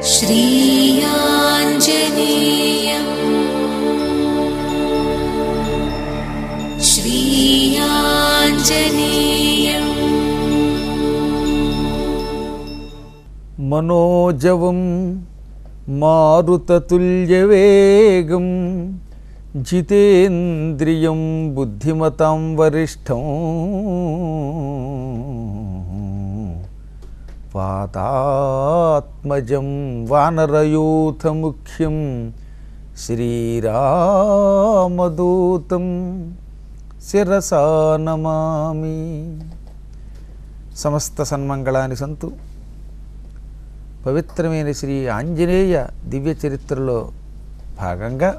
श्रीयाञ्जनेयम् श्रीयाञ्जनेयम् మనోజవం మారుతతుల్యవేగం జితేంద్రియం బుద్ధిమతాం వరిష్టం పాతాత్మజం వానరయూథముఖ్యం శ్రీరామదూతం శిరసా నమామి సమస్త సన్మంగళాని సంతు పవిత్రమైన శ్రీ ఆంజనేయ దివ్య చరిత్రలో భాగంగా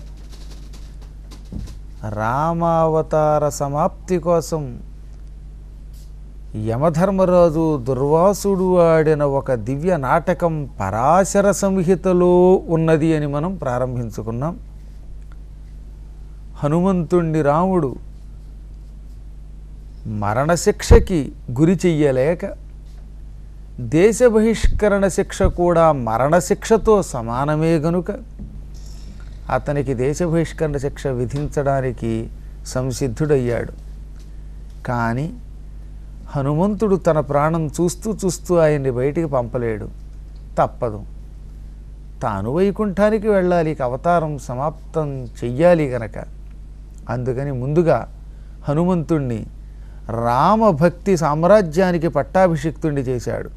రామావతార సమాప్తి కోసం యమధర్మరాజు దుర్వాసుడు ఆడిన ఒక దివ్య నాటకం పరాశర సంహితలో ఉన్నది అని మనం ప్రారంభించుకున్నాం హనుమంతుణ్ణి రాముడు మరణశిక్షకి గురి చెయ్యలేక దేశ బహిష్కరణ శిక్ష కూడా మరణశిక్షతో సమానమే గనుక అతనికి దేశ బహిష్కరణ శిక్ష విధించడానికి సంసిద్ధుడయ్యాడు కానీ హనుమంతుడు తన ప్రాణం చూస్తూ చూస్తూ ఆయన్ని బయటికి పంపలేడు తప్పదు తాను వైకుంఠానికి వెళ్ళాలి ఇక అవతారం సమాప్తం చెయ్యాలి గనక అందుకని ముందుగా హనుమంతుణ్ణి రామభక్తి సామ్రాజ్యానికి పట్టాభిషిక్తుణ్ణి చేశాడు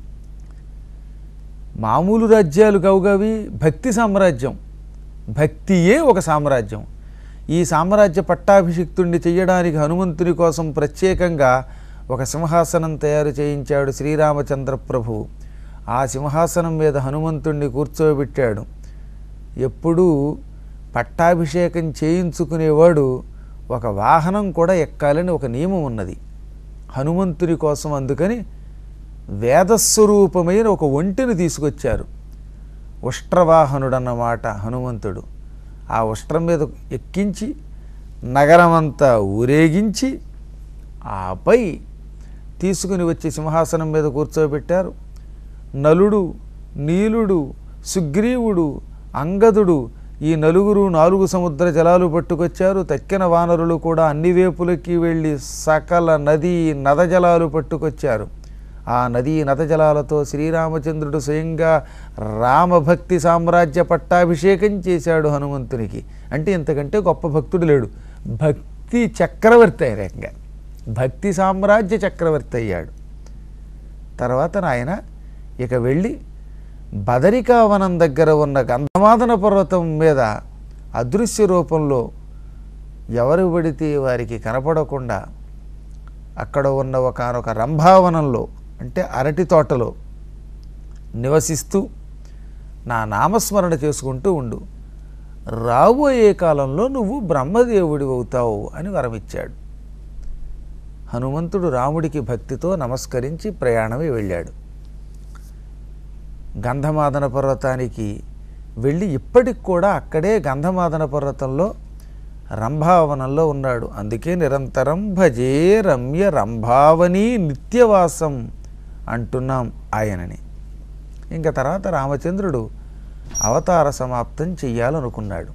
మామూలు రాజ్యాలు కావుగావి భక్తి సామ్రాజ్యం భక్తియే ఒక సామ్రాజ్యం ఈ సామ్రాజ్య పట్టాభిషిక్తుణ్ణి చెయ్యడానికి హనుమంతుని కోసం ప్రత్యేకంగా ఒక సింహాసనం తయారు చేయించాడు శ్రీరామచంద్ర ప్రభు ఆ సింహాసనం మీద హనుమంతుణ్ణి కూర్చోబెట్టాడు ఎప్పుడూ పట్టాభిషేకం చేయించుకునేవాడు ఒక వాహనం కూడా ఎక్కాలని ఒక నియమం ఉన్నది హనుమంతుని కోసం అందుకని వేదస్వరూపమైన ఒక ఒంటిని తీసుకొచ్చారు ఉష్ట్రవాహనుడన్నమాట హనుమంతుడు ఆ ఉష్ట్రం మీద ఎక్కించి నగరమంతా ఊరేగించి ఆపై తీసుకుని వచ్చి సింహాసనం మీద కూర్చోబెట్టారు నలుడు నీలుడు సుగ్రీవుడు అంగదుడు ఈ నలుగురు నాలుగు సముద్ర జలాలు పట్టుకొచ్చారు తక్కిన వానరులు కూడా అన్ని వేపులకి వెళ్ళి సకల నదీ నద జలాలు పట్టుకొచ్చారు ఆ నదీ నద జలాలతో శ్రీరామచంద్రుడు స్వయంగా రామభక్తి సామ్రాజ్య పట్టాభిషేకం చేశాడు హనుమంతునికి అంటే ఇంతకంటే గొప్ప భక్తుడు లేడు భక్తి చక్రవర్తి ఆయన ఏకంగా భక్తి సామ్రాజ్య చక్రవర్తి అయ్యాడు తర్వాత నాయన ఇక వెళ్ళి బదరికావనం దగ్గర ఉన్న గంధమాదన పర్వతం మీద అదృశ్య రూపంలో ఎవరు పడితే వారికి కనపడకుండా అక్కడ ఉన్న ఒకనొక రంభావనంలో అంటే అరటి తోటలో నివసిస్తూ నా నామస్మరణ చేసుకుంటూ ఉండు రాబోయే కాలంలో నువ్వు బ్రహ్మదేవుడి అవుతావు అని వరమిచ్చాడు హనుమంతుడు రాముడికి భక్తితో నమస్కరించి ప్రయాణమై వెళ్ళాడు గంధమాదన పర్వతానికి వెళ్ళి ఇప్పటికి కూడా అక్కడే గంధమాదన పర్వతంలో రంభావనంలో ఉన్నాడు అందుకే నిరంతరం భజే రమ్య రంభావని నిత్యవాసం అంటున్నాం ఆయనని ఇంకా తర్వాత రామచంద్రుడు అవతార సమాప్తం చెయ్యాలనుకున్నాడు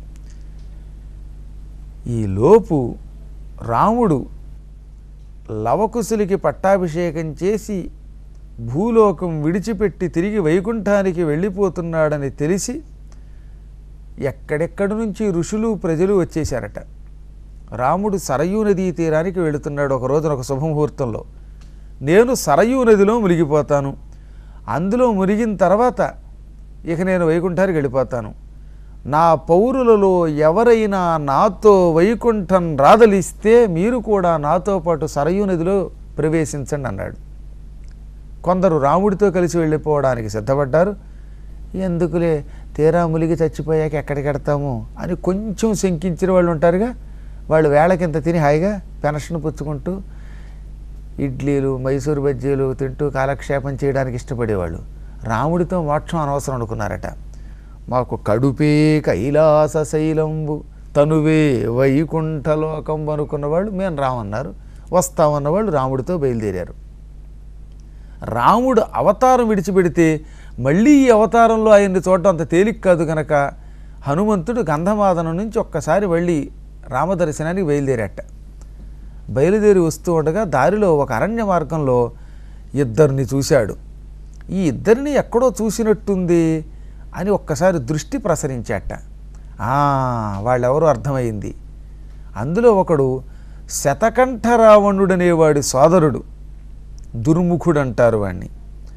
ఈ లోపు రాముడు లవకుశులకి పట్టాభిషేకం చేసి భూలోకం విడిచిపెట్టి తిరిగి వైకుంఠానికి వెళ్ళిపోతున్నాడని తెలిసి ఎక్కడెక్కడి నుంచి ఋషులు ప్రజలు వచ్చేశారట రాముడు సరయూ నదీ తీరానికి వెళుతున్నాడు ఒక రోజున ఒక శుభముహూర్తంలో నేను సరయూ నదిలో మునిగిపోతాను అందులో మునిగిన తర్వాత ఇక నేను వైకుంఠానికి వెళ్ళిపోతాను నా పౌరులలో ఎవరైనా నాతో వైకుంఠం రాదలిస్తే మీరు కూడా నాతో పాటు సరయూ నదిలో ప్రవేశించండి అన్నాడు కొందరు రాముడితో కలిసి వెళ్ళిపోవడానికి సిద్ధపడ్డారు ఎందుకులే తీరా ములిగి చచ్చిపోయాక ఎక్కడికి వెడతాము అని కొంచెం శంకించిన వాళ్ళు ఉంటారుగా వాళ్ళు వేళకింత తిని హాయిగా పెన్షన్ పుచ్చుకుంటూ ఇడ్లీలు మైసూరు బజ్జీలు తింటూ కాలక్షేపం చేయడానికి ఇష్టపడేవాళ్ళు రాముడితో మోక్షం అనవసరం అనుకున్నారట మాకు కడుపే కైలాస శైలంబు తనువే వైకుంఠలోకం అనుకున్న వాళ్ళు మేము రామన్నారు వస్తామన్న వాళ్ళు రాముడితో బయలుదేరారు రాముడు అవతారం విడిచిపెడితే మళ్ళీ ఈ అవతారంలో ఆయన్ని చూడటం అంత తేలిక కాదు కనుక హనుమంతుడు గంధమాదనం నుంచి ఒక్కసారి వెళ్ళి రామదర్శనానికి బయలుదేరట బయలుదేరి వస్తూ ఉండగా దారిలో ఒక అరణ్య మార్గంలో ఇద్దరిని చూశాడు ఈ ఇద్దరిని ఎక్కడో చూసినట్టుంది అని ఒక్కసారి దృష్టి ప్రసరించాట ఆ, వాళ్ళెవరో అర్థమైంది అందులో ఒకడు శతకంఠ రావణుడనేవాడి సోదరుడు దుర్ముఖుడు అంటారు వాణ్ణి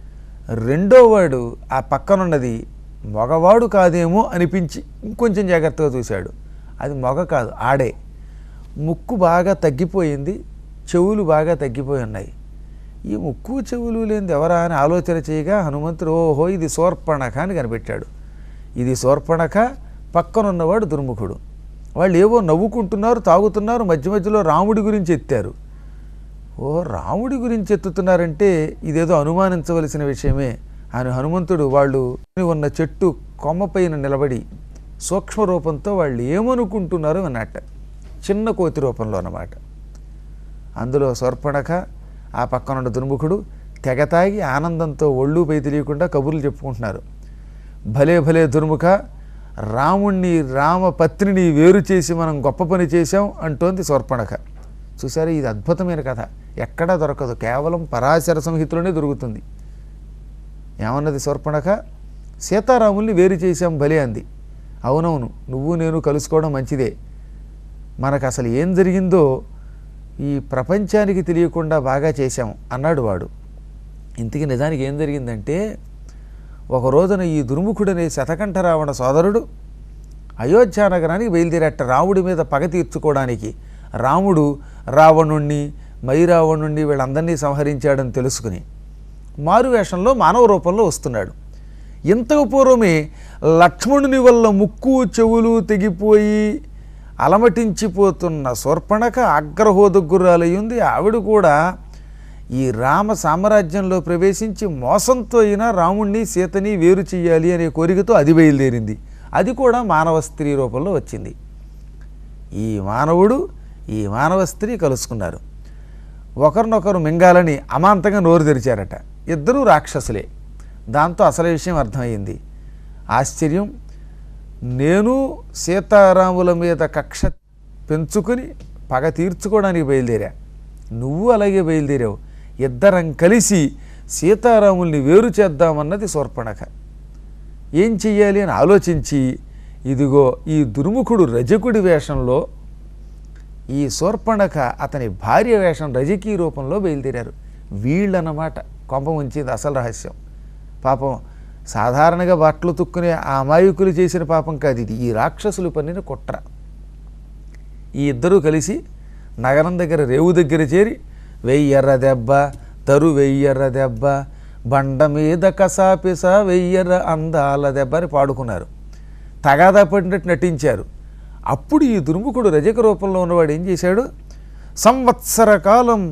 రెండోవాడు ఆ పక్కనున్నది మగవాడు కాదేమో అనిపించి ఇంకొంచెం జాగ్రత్తగా చూశాడు అది మగ కాదు ఆడే ముక్కు బాగా తగ్గిపోయింది చెవులు బాగా తగ్గిపోయి ఉన్నాయి ఈ ముక్కు చెవులు లేనిది ఎవరా అని ఆలోచన చేయగా హనుమంతుడు ఓహో ఇది శూర్పణఖ అని కనిపెట్టాడు ఇది శూర్పణఖ పక్కనున్నవాడు దుర్ముఖుడు వాళ్ళు ఏవో నవ్వుకుంటున్నారు తాగుతున్నారు మధ్య మధ్యలో రాముడి గురించి ఎత్తారు ఓ రాముడి గురించి ఎత్తుతున్నారంటే ఇదేదో అనుమానించవలసిన విషయమే అని హనుమంతుడు వాళ్ళు ఉన్న చెట్టు కొమ్మపైన నిలబడి సూక్ష్మ రూపంతో వాళ్ళు ఏమనుకుంటున్నారో అన్నట్ట చిన్న కోతి రూపంలో అన్నమాట అందులో సర్పణక ఆ పక్కనున్న దుర్ముఖుడు తెగ తాగి ఆనందంతో ఒళ్ళు పై తెలియకుండా కబుర్లు చెప్పుకుంటున్నారు భలే భలే దుర్ముఖ రాముణ్ణి రామపత్నిని వేరు చేసి మనం గొప్ప పని చేశాం అంటోంది సర్పణక చూసారు ఇది అద్భుతమైన కథ ఎక్కడా దొరకదు కేవలం పరాశర సంహితలోనే దొరుకుతుంది ఏమన్నది సర్పణక సీతారాముల్ని వేరు చేశాం భలే అంది అవునవును నువ్వు నేను కలుసుకోవడం మంచిదే మనకు అసలు ఏం జరిగిందో ఈ ప్రపంచానికి తెలియకుండా బాగా చేశాం అన్నాడు వాడు ఇంతకీ నిజానికి ఏం జరిగిందంటే ఒక రోజున ఈ దుర్ముఖుడనే శతకంఠ రావణ సోదరుడు అయోధ్య నగరానికి బయలుదేరట రాముడి మీద పగ తీర్చుకోవడానికి రాముడు రావణుణ్ణి మైరావణుణ్ణి వీళ్ళందరినీ సంహరించాడని తెలుసుకుని మారువేషంలో మానవ రూపంలో వస్తున్నాడు ఇంతకు పూర్వమే లక్ష్మణుని వల్ల ముక్కు చెవులు తెగిపోయి అలమటించిపోతున్న శూర్పణక అగ్రహోదగ్గురాలయ్యింది ఆవిడ కూడా ఈ రామ సామ్రాజ్యంలో ప్రవేశించి మోసంతో అయినా రాముణ్ణి సీతని వేరు చెయ్యాలి అనే కోరికతో అది బయలుదేరింది అది కూడా మానవ స్త్రీ రూపంలో వచ్చింది ఈ మానవుడు ఈ మానవ స్త్రీ కలుసుకున్నారు ఒకరినొకరు మింగాలని అమాంతంగా నోరు తెరిచారట ఇద్దరూ రాక్షసులే దాంతో అసలు విషయం అర్థమైంది ఆశ్చర్యం నేను సీతారాముల మీద కక్ష పెంచుకుని పగ తీర్చుకోవడానికి బయలుదేరా నువ్వు అలాగే బయలుదేరావు ఇద్దరం కలిసి సీతారాముల్ని వేరు చేద్దామన్నది శూర్పణఖ ఏం చెయ్యాలి అని ఆలోచించి ఇదిగో ఈ దుర్ముఖుడు రజకుడి వేషంలో ఈ శూర్పణఖ అతని భార్య వేషం రజకీ రూపంలో బయలుదేరారు వీళ్ళన్నమాట కొంప ఉంచింది అసలు రహస్యం పాపం సాధారణంగా బట్టలు తుక్కునే ఆ అమాయకులు చేసిన పాపం కాదు ఇది ఈ రాక్షసులు పన్నిన కుట్ర ఈ ఇద్దరూ కలిసి నగరం దగ్గర రేవు దగ్గర చేరి వెయ్యర్ర దెబ్బ తరు వెయ్యర్ర దెబ్బ బండ మీద కసాపిస వెయ్యర్ర అందాల దెబ్బ అని పాడుకున్నారు తగాదా పడినట్టు నటించారు అప్పుడు ఈ దుర్ముఖుడు రజక రూపంలో ఉన్నవాడు ఏం చేశాడు సంవత్సర కాలం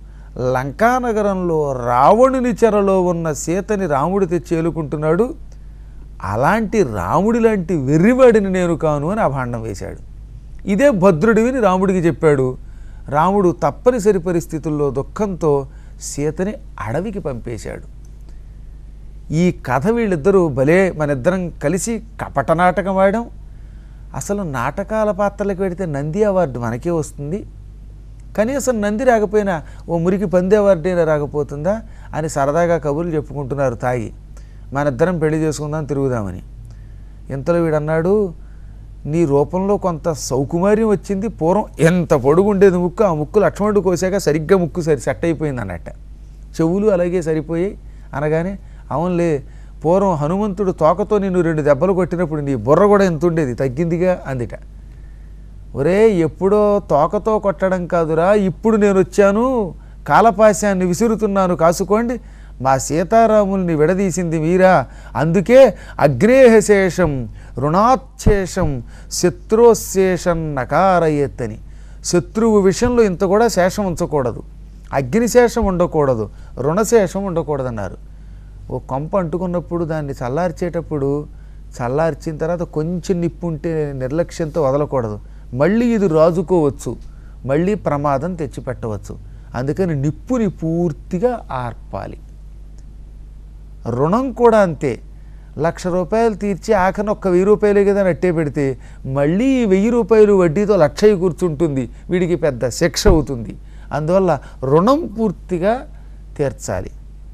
లంకానగరంలో రావణుని చెరలో ఉన్న సీతని రాముడు తెచ్చి ఏలుకుంటున్నాడు అలాంటి రాముడి లాంటి వెర్రివాడిని నేను కాను అని అభాండం వేశాడు ఇదే భద్రుడివిని రాముడికి చెప్పాడు రాముడు తప్పనిసరి పరిస్థితుల్లో దుఃఖంతో సీతని అడవికి పంపేశాడు ఈ కథ వీళ్ళిద్దరూ భలే మనిద్దరం కలిసి కపట నాటకం ఆడాం అసలు నాటకాల పాత్రలకు పెడితే నంది అవార్డు మనకే వస్తుంది కనీసం నంది రాకపోయినా ఓ మురికి పంది అవార్డు అయినా రాకపోతుందా అని సరదాగా కబుర్లు చెప్పుకుంటున్నారు తాగి మనిద్దరం పెళ్లి చేసుకుందాం తిరుగుదామని ఇంతలో వీడన్నాడు నీ రూపంలో కొంత సౌకుమార్యం వచ్చింది పూర్వం ఎంత పొడుగుండేది ముక్కు ఆ ముక్కు లక్ష్మణుడు కోసాక సరిగ్గా ముక్కు సరి సెట్ అయిపోయింది అన్నట్ట చెవులు అలాగే సరిపోయాయి అనగానే అవునులే పూర్వం హనుమంతుడు తోకతో నిన్ను రెండు దెబ్బలు కొట్టినప్పుడు నీ బుర్ర కూడా ఎంత ఉండేది తగ్గిందిగా అందిట ఒరే ఎప్పుడో తోకతో కొట్టడం కాదురా ఇప్పుడు నేను వచ్చాను కాలపాశాన్ని విసురుతున్నాను కాసుకోండి మా సీతారాముల్ని విడదీసింది మీరా అందుకే అగ్నేహశేషం రుణాచ్చేషం శత్రోశేషం నకారయెత్తని శత్రువు విషయంలో ఇంత కూడా శేషం ఉంచకూడదు అగ్నిశేషం ఉండకూడదు రుణశేషం ఉండకూడదన్నారు ఓ కొంప అంటుకున్నప్పుడు దాన్ని చల్లార్చేటప్పుడు చల్లార్చిన తర్వాత కొంచెం నిప్పు ఉంటే నిర్లక్ష్యంతో వదలకూడదు మళ్ళీ ఇది రాజుకోవచ్చు మళ్ళీ ప్రమాదం తెచ్చిపెట్టవచ్చు అందుకని నిప్పుని పూర్తిగా ఆర్పాలి రుణం కూడా అంతే లక్ష రూపాయలు తీర్చి ఆఖరిన ఒక్క వెయ్యి రూపాయలే కదా అని అట్టే పెడితే మళ్ళీ ఈ వెయ్యి రూపాయలు వడ్డీతో లక్ష అయి కూర్చుంటుంది వీడికి పెద్ద శిక్ష అవుతుంది అందువల్ల రుణం పూర్తిగా తీర్చాలి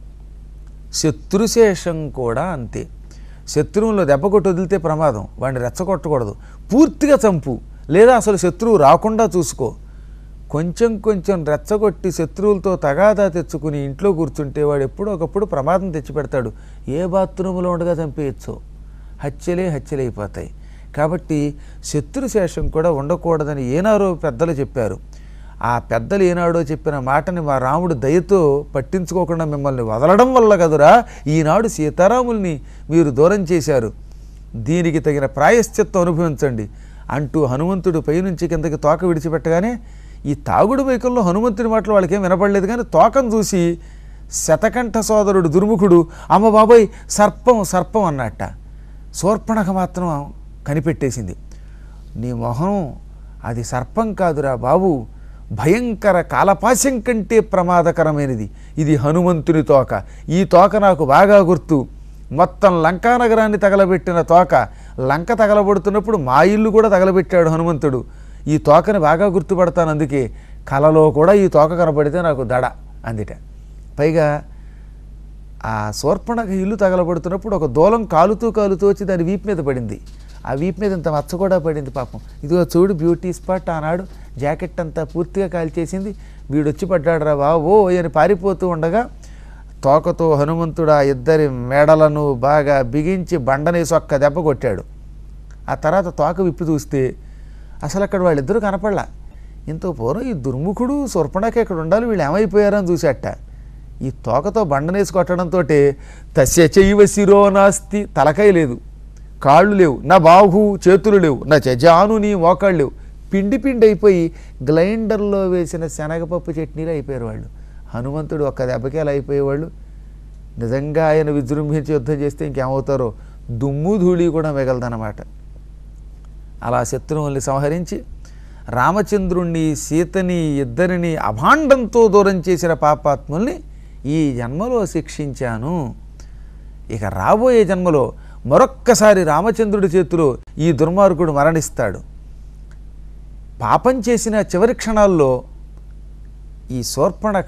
శత్రుశేషం కూడా అంతే శత్రువులో దెబ్బ కొట్టి వదిలితే ప్రమాదం వాడిని రెచ్చగొట్టకూడదు పూర్తిగా చంపు లేదా అసలు శత్రువు రాకుండా చూసుకో కొంచెం కొంచెం రెచ్చగొట్టి శత్రువులతో తగాదా తెచ్చుకుని ఇంట్లో కూర్చుంటే వాడు ఎప్పుడో ఒకప్పుడు ప్రమాదం తెచ్చిపెడతాడు ఏ బాత్రూంలో ఉండగా చంపేయచ్చు హత్యలే హత్యలైపోతాయి కాబట్టి శత్రుశేషం కూడా ఉండకూడదని ఏనారో పెద్దలు చెప్పారు ఆ పెద్దలు ఏనాడో చెప్పిన మాటని మా రాముడు దయతో పట్టించుకోకుండా మిమ్మల్ని వదలడం వల్ల కదురా ఈనాడు సీతారాముల్ని మీరు దూరం చేశారు దీనికి తగిన ప్రాయశ్చిత్తం అనుభవించండి అంటూ హనుమంతుడు పైనుంచి కిందకి తోక విడిచిపెట్టగానే ఈ తాగుడు మైకంలో హనుమంతుడి మాటలు వాళ్ళకేం వినపడలేదు కానీ తోకను చూసి శతకంఠ సోదరుడు దుర్ముఖుడు అమ్మ బాబాయ్ సర్పం సర్పం అన్నట్ట శూర్పణఖ మాత్రం కనిపెట్టేసింది నీ మొహం అది సర్పం కాదురా బాబు భయంకర కాలపాశం కంటే ప్రమాదకరమైనది ఇది హనుమంతుని తోక ఈ తోక నాకు బాగా గుర్తు మొత్తం లంకా నగరాన్ని తగలబెట్టిన తోక లంక తగలబడుతున్నప్పుడు మా ఇల్లు కూడా తగలబెట్టాడు హనుమంతుడు ఈ తోకని బాగా గుర్తుపడతాను అందుకే కలలో కూడా ఈ తోక కనపడితే నాకు దడ అందిట పైగా ఆ శూర్పణఖ ఇల్లు తగలబడుతున్నప్పుడు ఒక దూలం కాలుతూ కాలుతూ వచ్చి దాని వీపు మీద పడింది ఆ వీపు మీద ఇంత మచ్చ కూడా పడింది పాపం ఇదిగో చూడు బ్యూటీ స్పాట్ ఆనాడు జాకెట్ అంతా పూర్తిగా కాల్చేసింది వీడొచ్చి పడ్డాడు రా బావో అని పారిపోతూ ఉండగా తోకతో హనుమంతుడు ఆ ఇద్దరి మెడలను బాగా బిగించి బండనేసి ఒక్క దెబ్బ కొట్టాడు ఆ తర్వాత తోక విప్పి చూస్తే అసలు అక్కడ వాళ్ళిద్దరూ కనపడలా ఇంత పూర్వం ఈ దుర్ముఖుడు సుర్పణకి ఇక్కడ ఉండాలి వీళ్ళు ఏమైపోయారని చూసేట ఈ తోకతో బండనేసి కొట్టడంతో తస్య చైవ శిరో నాస్తి తలకాయ లేదు కాళ్ళు లేవు నా బాహు చేతులు లేవు నా చజాను నీ మోకాళ్ళు లేవు పిండి పిండి అయిపోయి గ్లైండర్లో వేసిన శనగపప్పు చట్నీలు అయిపోయారు వాళ్ళు హనుమంతుడు ఒక్క దెబ్బకి అలా అయిపోయేవాళ్ళు నిజంగా ఆయన విజృంభించి యుద్ధం చేస్తే ఇంకేమవుతారో దుమ్ము ధూళి కూడా మిగలదన్నమాట అలా శత్రువుల్ని సంహరించి రామచంద్రుణ్ణి సీతని ఇద్దరిని అభాండంతో దూరం చేసిన పాపాత్ముల్ని ఈ జన్మలో శిక్షించాను ఇక రాబోయే జన్మలో మరొక్కసారి రామచంద్రుడి చేతిలో ఈ దుర్మార్గుడు మరణిస్తాడు పాపం చేసిన చివరి క్షణాల్లో ఈ శూర్పణఖ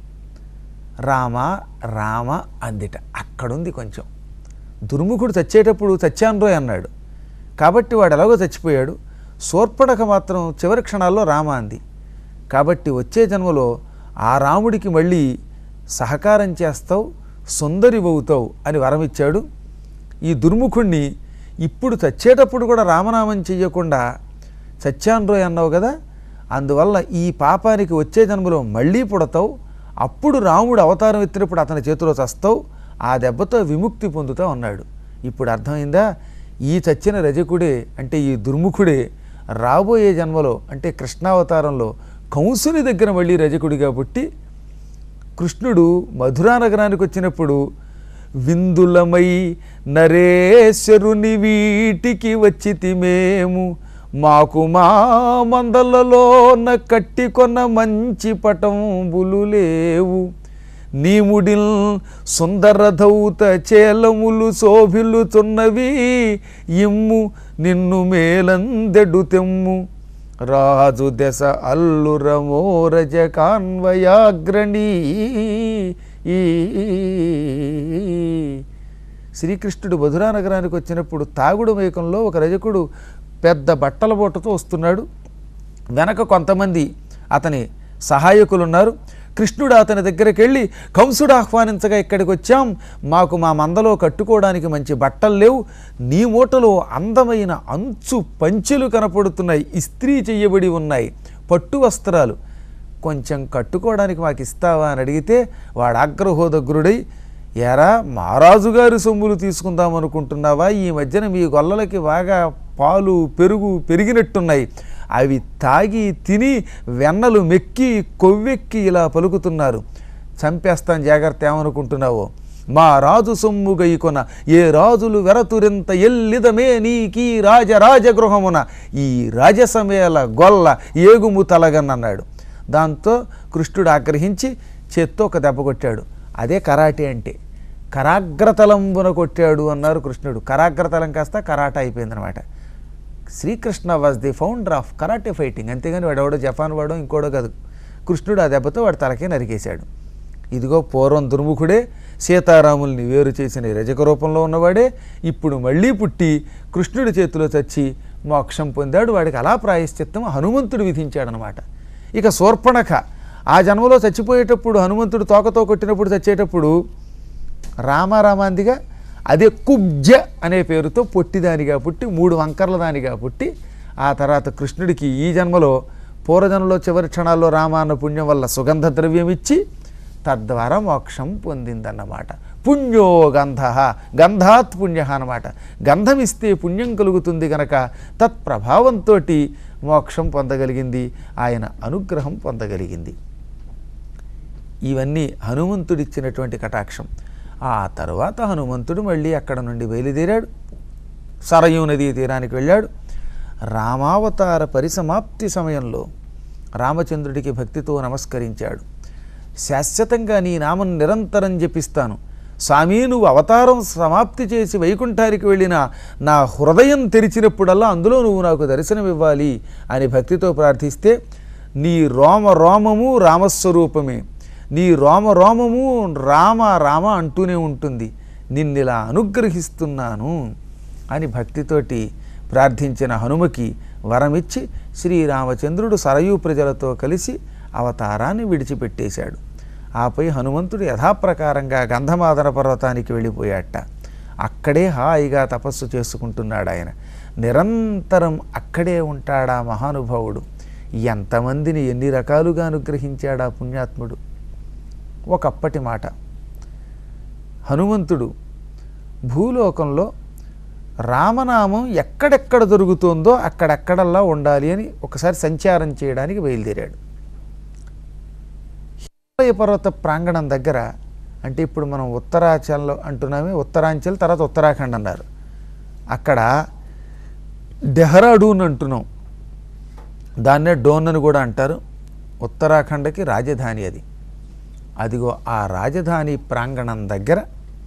రామ రామ అందిట అక్కడుంది కొంచెం దుర్ముఖుడు చచ్చేటప్పుడు చచ్చాన్రోయ్ అన్నాడు కాబట్టి వాడు ఎలాగో చచ్చిపోయాడు శూర్పణఖ మాత్రం చివరి క్షణాల్లో రామ అంది కాబట్టి వచ్చే జన్మలో ఆ రాముడికి మళ్ళీ సహకారం చేస్తావు సుందరివవుతావు అని వరమిచ్చాడు ఈ దుర్ముఖుణ్ణి ఇప్పుడు చచ్చేటప్పుడు కూడా రామనామం చెయ్యకుండా చచ్చాన్రోయ్ అన్నావు కదా అందువల్ల ఈ పాపానికి వచ్చే జన్మలో మళ్ళీ పుడతావు అప్పుడు రాముడు అవతారం ఎత్తినప్పుడు అతని చేతిలో చస్తావు ఆ దెబ్బతో విముక్తి పొందుతా ఉన్నాడు ఇప్పుడు అర్థమైందా ఈ చచ్చిన రజకుడే అంటే ఈ దుర్ముఖుడే రాబోయే జన్మలో అంటే కృష్ణావతారంలో కంసుని దగ్గర మళ్ళీ రజకుడిగా పుట్టి కృష్ణుడు మధురా నగరానికి వచ్చినప్పుడు విందులమై నరేశ్వరుని వీటికి వచ్చి మేము మాకు మా మందలలోన కట్టి కొన్న మంచి పటంబులు లేవు నీముడిల్ సుందర ధౌత చేలములు శోభిల్లుచున్నవి ఇమ్ము నిన్ను మేలందెడు తెమ్ము రాజు దశ అల్లురమోరజ కాన్వయాగ్రణీ శ్రీకృష్ణుడు మధురా నగరానికి వచ్చినప్పుడు తాగుడు మేకంలో ఒక రజకుడు పెద్ద బట్టల బొట్టతో వస్తున్నాడు వెనక కొంతమంది అతని సహాయకులు ఉన్నారు కృష్ణుడు అతని దగ్గరికి వెళ్ళి కంసుడు ఆహ్వానించగా ఇక్కడికి వచ్చాం మాకు మా మందలో కట్టుకోవడానికి మంచి బట్టలు లేవు నీ మూటలో అందమైన అంచు పంచెలు కనపడుతున్నాయి ఇస్త్రీ చెయ్యబడి ఉన్నాయి పట్టు వస్త్రాలు కొంచెం కట్టుకోవడానికి మాకు ఇస్తావా అని అడిగితే వాడు ఆగ్రహోదగ్రుడై ఎరా మహారాజు గారి సొమ్ములు తీసుకుందాం అనుకుంటున్నావా ఈ మధ్యన మీ గొల్లలకి బాగా పాలు పెరుగు పెరిగినట్టున్నాయి అవి తాగి తిని వెన్నలు మెక్కి కొవ్వెక్కి ఇలా పలుకుతున్నారు చంపేస్తాను జాగ్రత్త ఏమనుకుంటున్నావో మా రాజు సొమ్ము గైకొన ఏ రాజులు వెరతురింత ఎల్లిదమే నీకీ రాజరాజగృహమున ఈ రాజసమేల గొల్ల ఏగుము తలగనన్నాడు దాంతో కృష్ణుడు ఆగ్రహించి చేత్తో ఒక దెబ్బ కొట్టాడు అదే కరాటే అంటే కరాగ్రతలంబున కొట్టాడు అన్నారు కృష్ణుడు కరాగ్రతలం కాస్త కరాట అయిపోయిందనమాట Srikrishna was the founder of karate fighting అంతేగాని వాడు ఎవడో జపాన్ వాడో ఇంకోడో కాదు కృష్ణుడు ఆ దెబ్బతో వాడి తలకే నరికేశాడు ఇదిగో పూర్వం దుర్ముఖుడే సీతారాముల్ని వేరు చేసిన ఈ రజక రూపంలో ఉన్నవాడే ఇప్పుడు మళ్ళీ పుట్టి కృష్ణుడి చేతిలో చచ్చి మోక్షం పొందాడు వాడికి అలా ప్రాయశ్చిత్తం హనుమంతుడు విధించాడనమాట ఇక శూర్పణఖ ఆ జన్మలో చచ్చిపోయేటప్పుడు హనుమంతుడు తోకతో కొట్టినప్పుడు చచ్చేటప్పుడు రామారామాందిగా అదే కుబ్జ అనే పేరుతో పొట్టిదానిగా పుట్టి మూడు వంకర్ల దానిగా పుట్టి ఆ తర్వాత కృష్ణుడికి ఈ జన్మలో పూర్వజన్మలో చివరి క్షణాల్లో రామ అన్న పుణ్యం వల్ల సుగంధ ద్రవ్యం ఇచ్చి తద్వారా మోక్షం పొందిందన్నమాట పుణ్యో గంధ గంధాత్ పుణ్య అన్నమాట గంధం ఇస్తే పుణ్యం కలుగుతుంది గనక తత్ప్రభావంతో మోక్షం పొందగలిగింది ఆయన అనుగ్రహం పొందగలిగింది ఇవన్నీ హనుమంతుడిచ్చినటువంటి కటాక్షం ఆ తర్వాత హనుమంతుడు మళ్ళీ అక్కడ నుండి బయలుదేరాడు సరయూ నదీ తీరానికి వెళ్ళాడు రామావతార పరిసమాప్తి సమయంలో రామచంద్రుడికి భక్తితో నమస్కరించాడు శాశ్వతంగా నీ నామం నిరంతరం జపిస్తాను స్వామి నువ్వు అవతారం సమాప్తి చేసి వైకుంఠానికి వెళ్ళిన నా హృదయం తెరిచినప్పుడల్లా అందులో నువ్వు నాకు దర్శనమివ్వాలి అని భక్తితో ప్రార్థిస్తే నీ రోమ రోమము రామస్వరూపమే నీ రోమ రోమము రామ రామ అంటూనే ఉంటుంది నిన్నిలా అనుగ్రహిస్తున్నాను అని భక్తితోటి ప్రార్థించిన హనుమకి వరమిచ్చి శ్రీరామచంద్రుడు సరయూ ప్రజలతో కలిసి అవతారాన్ని విడిచిపెట్టేశాడు ఆపై హనుమంతుడు యథాప్రకారంగా గంధమాదన పర్వతానికి వెళ్ళిపోయాట అక్కడే హాయిగా తపస్సు చేసుకుంటున్నాడు ఆయన నిరంతరం అక్కడే ఉంటాడా మహానుభావుడు ఎంతమందిని ఎన్ని రకాలుగా అనుగ్రహించాడా పుణ్యాత్ముడు ఒకప్పటి మాట హనుమంతుడు భూలోకంలో రామనామం ఎక్కడెక్కడ దొరుకుతుందో అక్కడెక్కడల్లా ఉండాలి అని ఒకసారి సంచారం చేయడానికి బయలుదేరాడు హిమాలయ పర్వత ప్రాంగణం దగ్గర అంటే ఇప్పుడు మనం ఉత్తరాచల్లో అంటున్నామే ఉత్తరాంచల్ తర్వాత ఉత్తరాఖండ్ అన్నారు అక్కడ డెహ్రాడూన్ అంటున్నాం దాన్నే డోన్ అని కూడా అంటారు ఉత్తరాఖండ్కి రాజధాని అది అదిగో ఆ రాజధాని ప్రాంగణం దగ్గర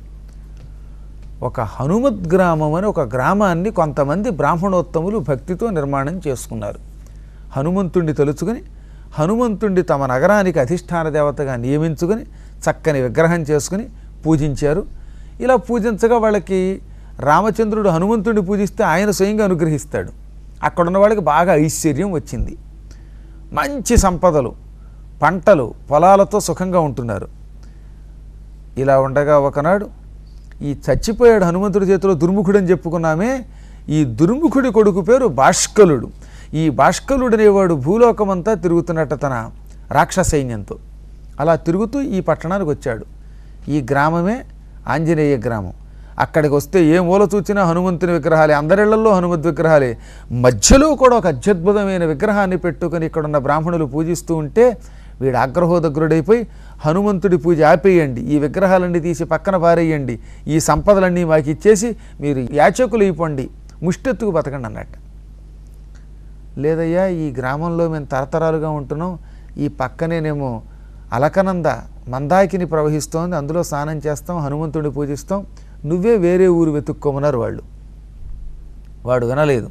ఒక హనుమద్ గ్రామం అని ఒక గ్రామాన్ని కొంతమంది బ్రాహ్మణోత్తములు భక్తితో నిర్మాణం చేసుకున్నారు హనుమంతుణ్ణి తలుచుకుని హనుమంతుణ్ణి తమ నగరానికి అధిష్టాన దేవతగా నియమించుకుని చక్కని విగ్రహం చేసుకుని పూజించారు ఇలా పూజించగా వాళ్ళకి రామచంద్రుడు హనుమంతుడిని పూజిస్తే ఆయన స్వయంగా అనుగ్రహిస్తాడు అక్కడున్న వాళ్ళకి బాగా ఐశ్వర్యం వచ్చింది మంచి సంపదలు పంటలు పొలాలతో సుఖంగా ఉంటున్నారు ఇలా ఉండగా ఒకనాడు ఈ చచ్చిపోయాడు హనుమంతుడి చేతిలో దుర్ముఖుడని చెప్పుకున్నామే ఈ దుర్ముఖుడి కొడుకు పేరు భాష్కలుడు ఈ భాష్కలుడు అనేవాడు భూలోకమంతా తిరుగుతున్నట్ట తన రాక్షస సైన్యంతో అలా తిరుగుతూ ఈ పట్టణానికి వచ్చాడు ఈ గ్రామమే ఆంజనేయ గ్రామం అక్కడికి వస్తే ఏ మూల చూచినా హనుమంతుని విగ్రహాలే అందరిళ్లలో హనుమద్ విగ్రహాలే మధ్యలో కూడా ఒక అత్యద్భుతమైన విగ్రహాన్ని పెట్టుకొని ఇక్కడున్న బ్రాహ్మణులు పూజిస్తూ ఉంటే వీడు ఆగ్రహోదగ్రుడైపోయి హనుమంతుడి పూజ ఆపేయండి ఈ విగ్రహాలన్నీ తీసి పక్కన పారేయండి ఈ సంపదలన్నీ మాకు ఇచ్చేసి మీరు యాచకులు అయిపోండి ముష్టెత్తుకు బతకండి అన్నట్టు లేదయ్యా ఈ గ్రామంలో మేము తరతరాలుగా ఉంటున్నాం ఈ పక్కనేనేమో అలకనంద మందాకిని ప్రవహిస్తోంది అందులో స్నానం చేస్తాం హనుమంతుడిని పూజిస్తాం నువ్వే వేరే ఊరు వెతుక్కోమన్నారు వాళ్ళు వాడు వినలేదు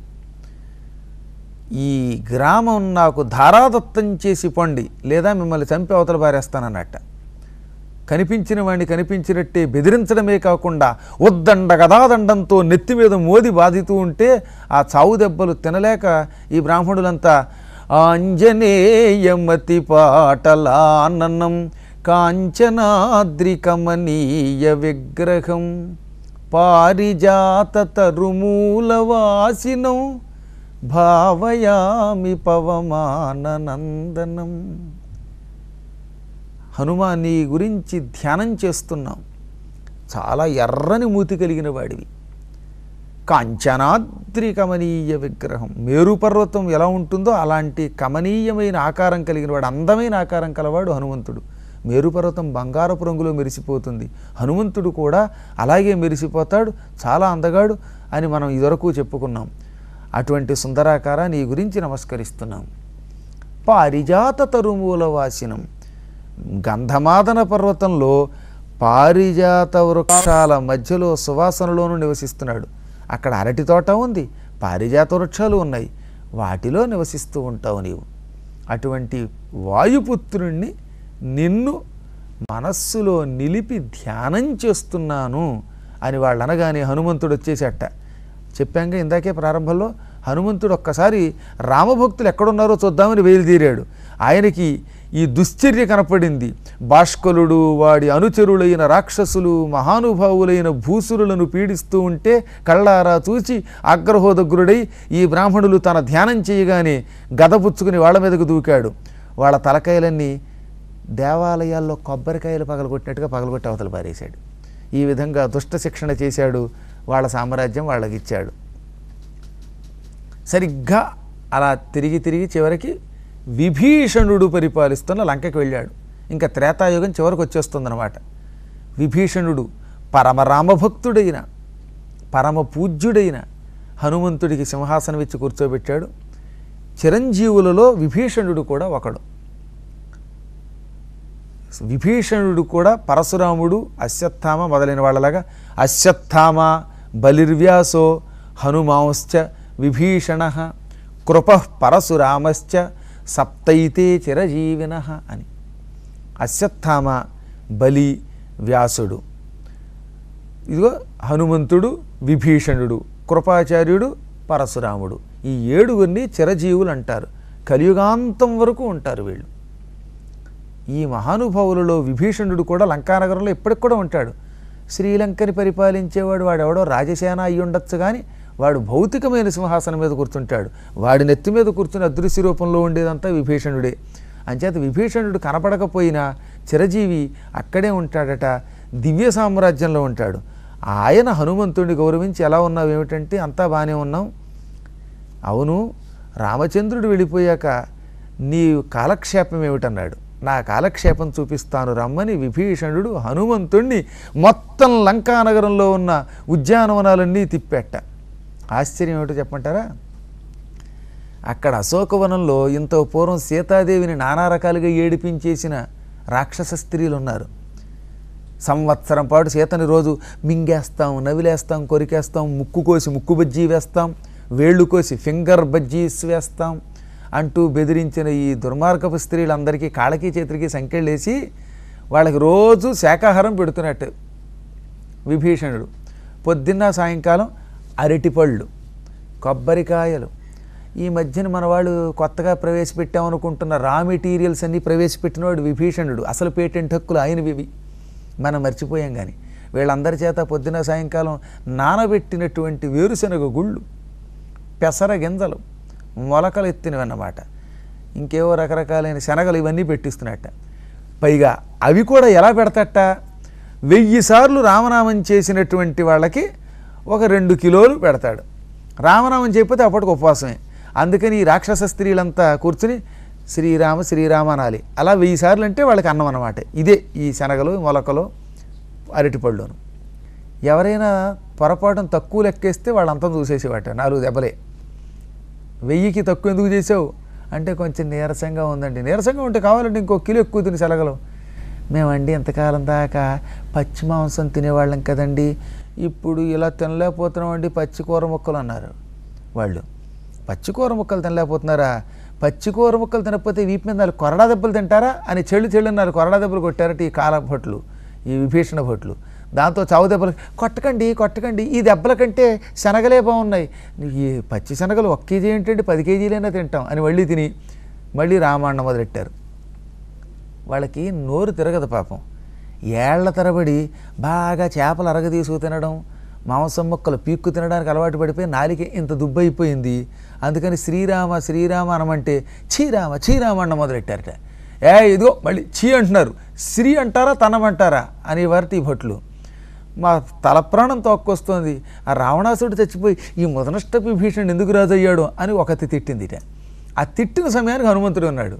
ఈ గ్రామం నాకు ధారాదత్తం చేసి పొండి లేదా మిమ్మల్ని చంపి అవతల పారేస్తానన్నట్ట కనిపించిన వాడిని కనిపించినట్టే బెదిరించడమే కాకుండా ఉద్దండ గదాదండంతో నెత్తి మీద మోది బాధితూ ఉంటే ఆ చావు దెబ్బలు తినలేక ఈ బ్రాహ్మణులంతా ఆంజనేయమతి పాటలాననం కాంచనాద్రి కమనీయ విగ్రహం పారిజాత తరుమూలవాసినం భావయామి పవమాననందనం హనుమా నీ గురించి ధ్యానం చేస్తున్నాం చాలా ఎర్రని మూతి కలిగిన వాడివి కాంచనాద్రి కమనీయ విగ్రహం మేరు పర్వతం ఎలా ఉంటుందో అలాంటి కమనీయమైన ఆకారం కలిగిన వాడు అందమైన ఆకారం కలవాడు హనుమంతుడు మేరు పర్వతం బంగారపు రంగులో మెరిసిపోతుంది హనుమంతుడు కూడా అలాగే మెరిసిపోతాడు చాలా అందగాడు అని మనం ఇదివరకు చెప్పుకున్నాం అటువంటి సుందరాకార నీ గురించి నమస్కరిస్తున్నాం పారిజాత తరుమూల వాసినం గంధమాదన పర్వతంలో పారిజాత వృక్షాల మధ్యలో సువాసనలోనూ నివసిస్తున్నాడు అక్కడ అరటి తోట ఉంది పారిజాత వృక్షాలు ఉన్నాయి వాటిలో నివసిస్తూ ఉంటావు నీవు అటువంటి వాయుపుత్రుణ్ణి నిన్ను మనస్సులో నిలిపి ధ్యానం చేస్తున్నాను అని వాళ్ళు అనగానే హనుమంతుడు వచ్చేసేట చెప్పాక ఇందాకే ప్రారంభంలో హనుమంతుడు ఒక్కసారి రామభక్తులు ఎక్కడున్నారో చూద్దామని బయలుదేరాడు ఆయనకి ఈ దుశ్చర్య కనపడింది భాష్కలుడు వాడి అనుచరులైన రాక్షసులు మహానుభావులైన భూసురులను పీడిస్తూ ఉంటే కళ్ళారా చూచి ఆగ్రహోదగ్రుడై ఈ బ్రాహ్మణులు తన ధ్యానం చేయగానే గద పుచ్చుకుని వాళ్ళ మీదకు దూకాడు వాళ్ళ తలకాయలన్నీ దేవాలయాల్లో కొబ్బరికాయలు పగలగొట్టినట్టుగా పగలగొట్టి అవతల పారేశాడు ఈ విధంగా దుష్ట శిక్షణ చేశాడు వాళ్ళ సామ్రాజ్యం వాళ్ళకి ఇచ్చాడు సరిగ్గా అలా తిరిగి తిరిగి చివరికి విభీషణుడు పరిపాలిస్తున్న లంకకి వెళ్ళాడు ఇంకా త్రేతాయుగం చివరికి వచ్చేస్తుందన్నమాట విభీషణుడు పరమ రామభక్తుడైన పరమ పూజ్యుడైన హనుమంతుడికి సింహాసనం ఇచ్చి కూర్చోబెట్టాడు చిరంజీవులలో విభీషణుడు కూడా ఒకడు విభీషణుడు కూడా పరశురాముడు అశ్వత్థామ మొదలైన వాళ్ళలాగా అశ్వత్థామ బలిర్వ్యాసో హనుమాంశ్చ విభీషణ కృప పరశురామశ్చ సప్తైతే చిరజీవిన అని అశ్వత్థామ బలి వ్యాసుడు ఇదిగో హనుమంతుడు విభీషణుడు కృపాచార్యుడు పరశురాముడు ఈ ఏడుగురిని చిరజీవులు అంటారు కలియుగాంతం వరకు ఉంటారు వీళ్ళు ఈ మహానుభావులలో విభీషణుడు కూడా లంకానగరంలో ఇప్పటికి కూడా ఉంటాడు శ్రీలంకని పరిపాలించేవాడు వాడెవడో రాజసేన అయి ఉండొచ్చు కానీ వాడు భౌతికమైన సింహాసనం మీద కూర్చుంటాడు వాడి నెత్తి మీద కూర్చుని అదృశ్య రూపంలో ఉండేదంతా విభీషణుడే అంచేత విభీషణుడు కనపడకపోయినా చిరజీవి అక్కడే ఉంటాడట దివ్య సామ్రాజ్యంలో ఉంటాడు ఆయన హనుమంతుడిని గౌరవించి ఎలా ఉన్నావు ఏమిటంటే అంతా బాగానే ఉన్నాం అవును రామచంద్రుడు వెళ్ళిపోయాక నీ కాలక్షేపం ఏమిటన్నాడు నా కాలక్షేపం చూపిస్తాను రమ్మని విభీషణుడు హనుమంతుణ్ణి మొత్తం లంకానగరంలో ఉన్న ఉద్యానవనాలన్నీ తిప్పెట్ట ఆశ్చర్యం ఏమిటో చెప్పమంటారా అక్కడ అశోకవనంలో ఇంత పూర్వం సీతాదేవిని నానా రకాలుగా ఏడిపించేసిన రాక్షస స్త్రీలు ఉన్నారు సంవత్సరం పాటు సీతని రోజు మింగేస్తాం నవిలేస్తాం కొరికేస్తాం ముక్కు కోసి ముక్కు బజ్జీ వేస్తాం వేళ్ళు కోసి ఫింగర్ బజ్జీస్ వేస్తాం అంటూ బెదిరించిన ఈ దుర్మార్గపు స్త్రీలందరికీ కాళ్ళకి చేతులకి సంకెళ్ళేసి వాళ్ళకి రోజు శాకాహారం పెడుతున్నట్టు విభీషణుడు పొద్దున్న సాయంకాలం అరటిపళ్ళు కొబ్బరికాయలు ఈ మధ్యన మన వాళ్ళు కొత్తగా ప్రవేశపెట్టామనుకుంటున్న రా మెటీరియల్స్ అన్నీ ప్రవేశపెట్టినవాడు విభీషణుడు అసలు పేటెంట్ హక్కులు ఆయనవి ఇవి మనం మర్చిపోయాం కానీ వీళ్ళందరి చేత పొద్దున సాయంకాలం నానబెట్టినటువంటి వేరుశనగ గుళ్ళు పెసర గింజలు మొలకలు ఎత్తినవన్నమాట ఇంకేవో రకరకాలైన శనగలు ఇవన్నీ పెట్టిస్తున్నట్ట పైగా అవి కూడా ఎలా పెడతట వెయ్యి సార్లు రామనామం చేసినటువంటి వాళ్ళకి ఒక రెండు కిలోలు పెడతాడు రామనామం చెప్పితే అప్పటికి ఉపవాసమే అందుకని ఈ రాక్షస స్త్రీలంతా కూర్చుని శ్రీరామ శ్రీరామ అనాలి అలా వెయ్యి సార్లు అంటే వాళ్ళకి అన్నం అన్నమాట ఇదే ఈ శనగలు మొలకలు అరటిపళ్ళును ఎవరైనా పొరపాటున తక్కువ లెక్కేస్తే వాళ్ళంతా చూసేసేవాట నాలుగు దెబ్బలే వెయ్యికి తక్కువ ఎందుకు చేసావు అంటే కొంచెం నీరసంగా ఉందండి నీరసంగా ఉంటే కావాలంటే ఇంకో కిలో ఎక్కువ తిని సెలగలు మేమండి ఎంతకాలం దాకా పచ్చి మాంసం తినేవాళ్ళం కదండి ఇప్పుడు ఇలా తినలేకపోతున్నామండి పచ్చి కూర ముక్కలు అన్నారు వాళ్ళు పచ్చి కూర ముక్కలు తినలేకపోతున్నారా పచ్చి కూర ముక్కలు తినకపోతే వీపు మీద నాలుగు కొరడా దెబ్బలు తింటారా అని చెళ్ళు చెళ్ళు నాలుగు కొరడా దెబ్బలు కొట్టారట ఈ కాల భట్లు ఈ విభీషణ భట్లు దాంతో చావు దెబ్బలు కొట్టకండి కొట్టకండి ఈ దెబ్బల కంటే శనగలే బాగున్నాయి ఈ పచ్చి శనగలు ఒక కేజీ ఏంటంటే పది కేజీలైనా తింటాం అని మళ్ళీ తిని మళ్ళీ రామాయణం మొదలెట్టారు వాళ్ళకి నోరు తిరగదు పాపం ఏళ్ల తరబడి బాగా చేపలు అరగ తీసుకు తినడం మాంసం ముక్కలు పీక్కు తినడానికి అలవాటు పడిపోయి నాలిక ఇంత దుబ్బైపోయింది అందుకని శ్రీరామ శ్రీరామ అనమంటే చీరామ చీరామ అన్న మొదలెట్టారట ఏ ఇదిగో మళ్ళీ చీ అంటున్నారు శ్రీ అంటారా తనమంటారా అని వారిటి భట్లు మా తల ప్రాణం తోక్కొస్తోంది ఆ రావణాసుడు చచ్చిపోయి ఈ ముదనష్ట విభీషణుడు ఎందుకు రాజయ్యాడు అని ఒకటి తిట్టిందిట ఆ తిట్టిన సమయానికి హనుమంతుడు ఉన్నాడు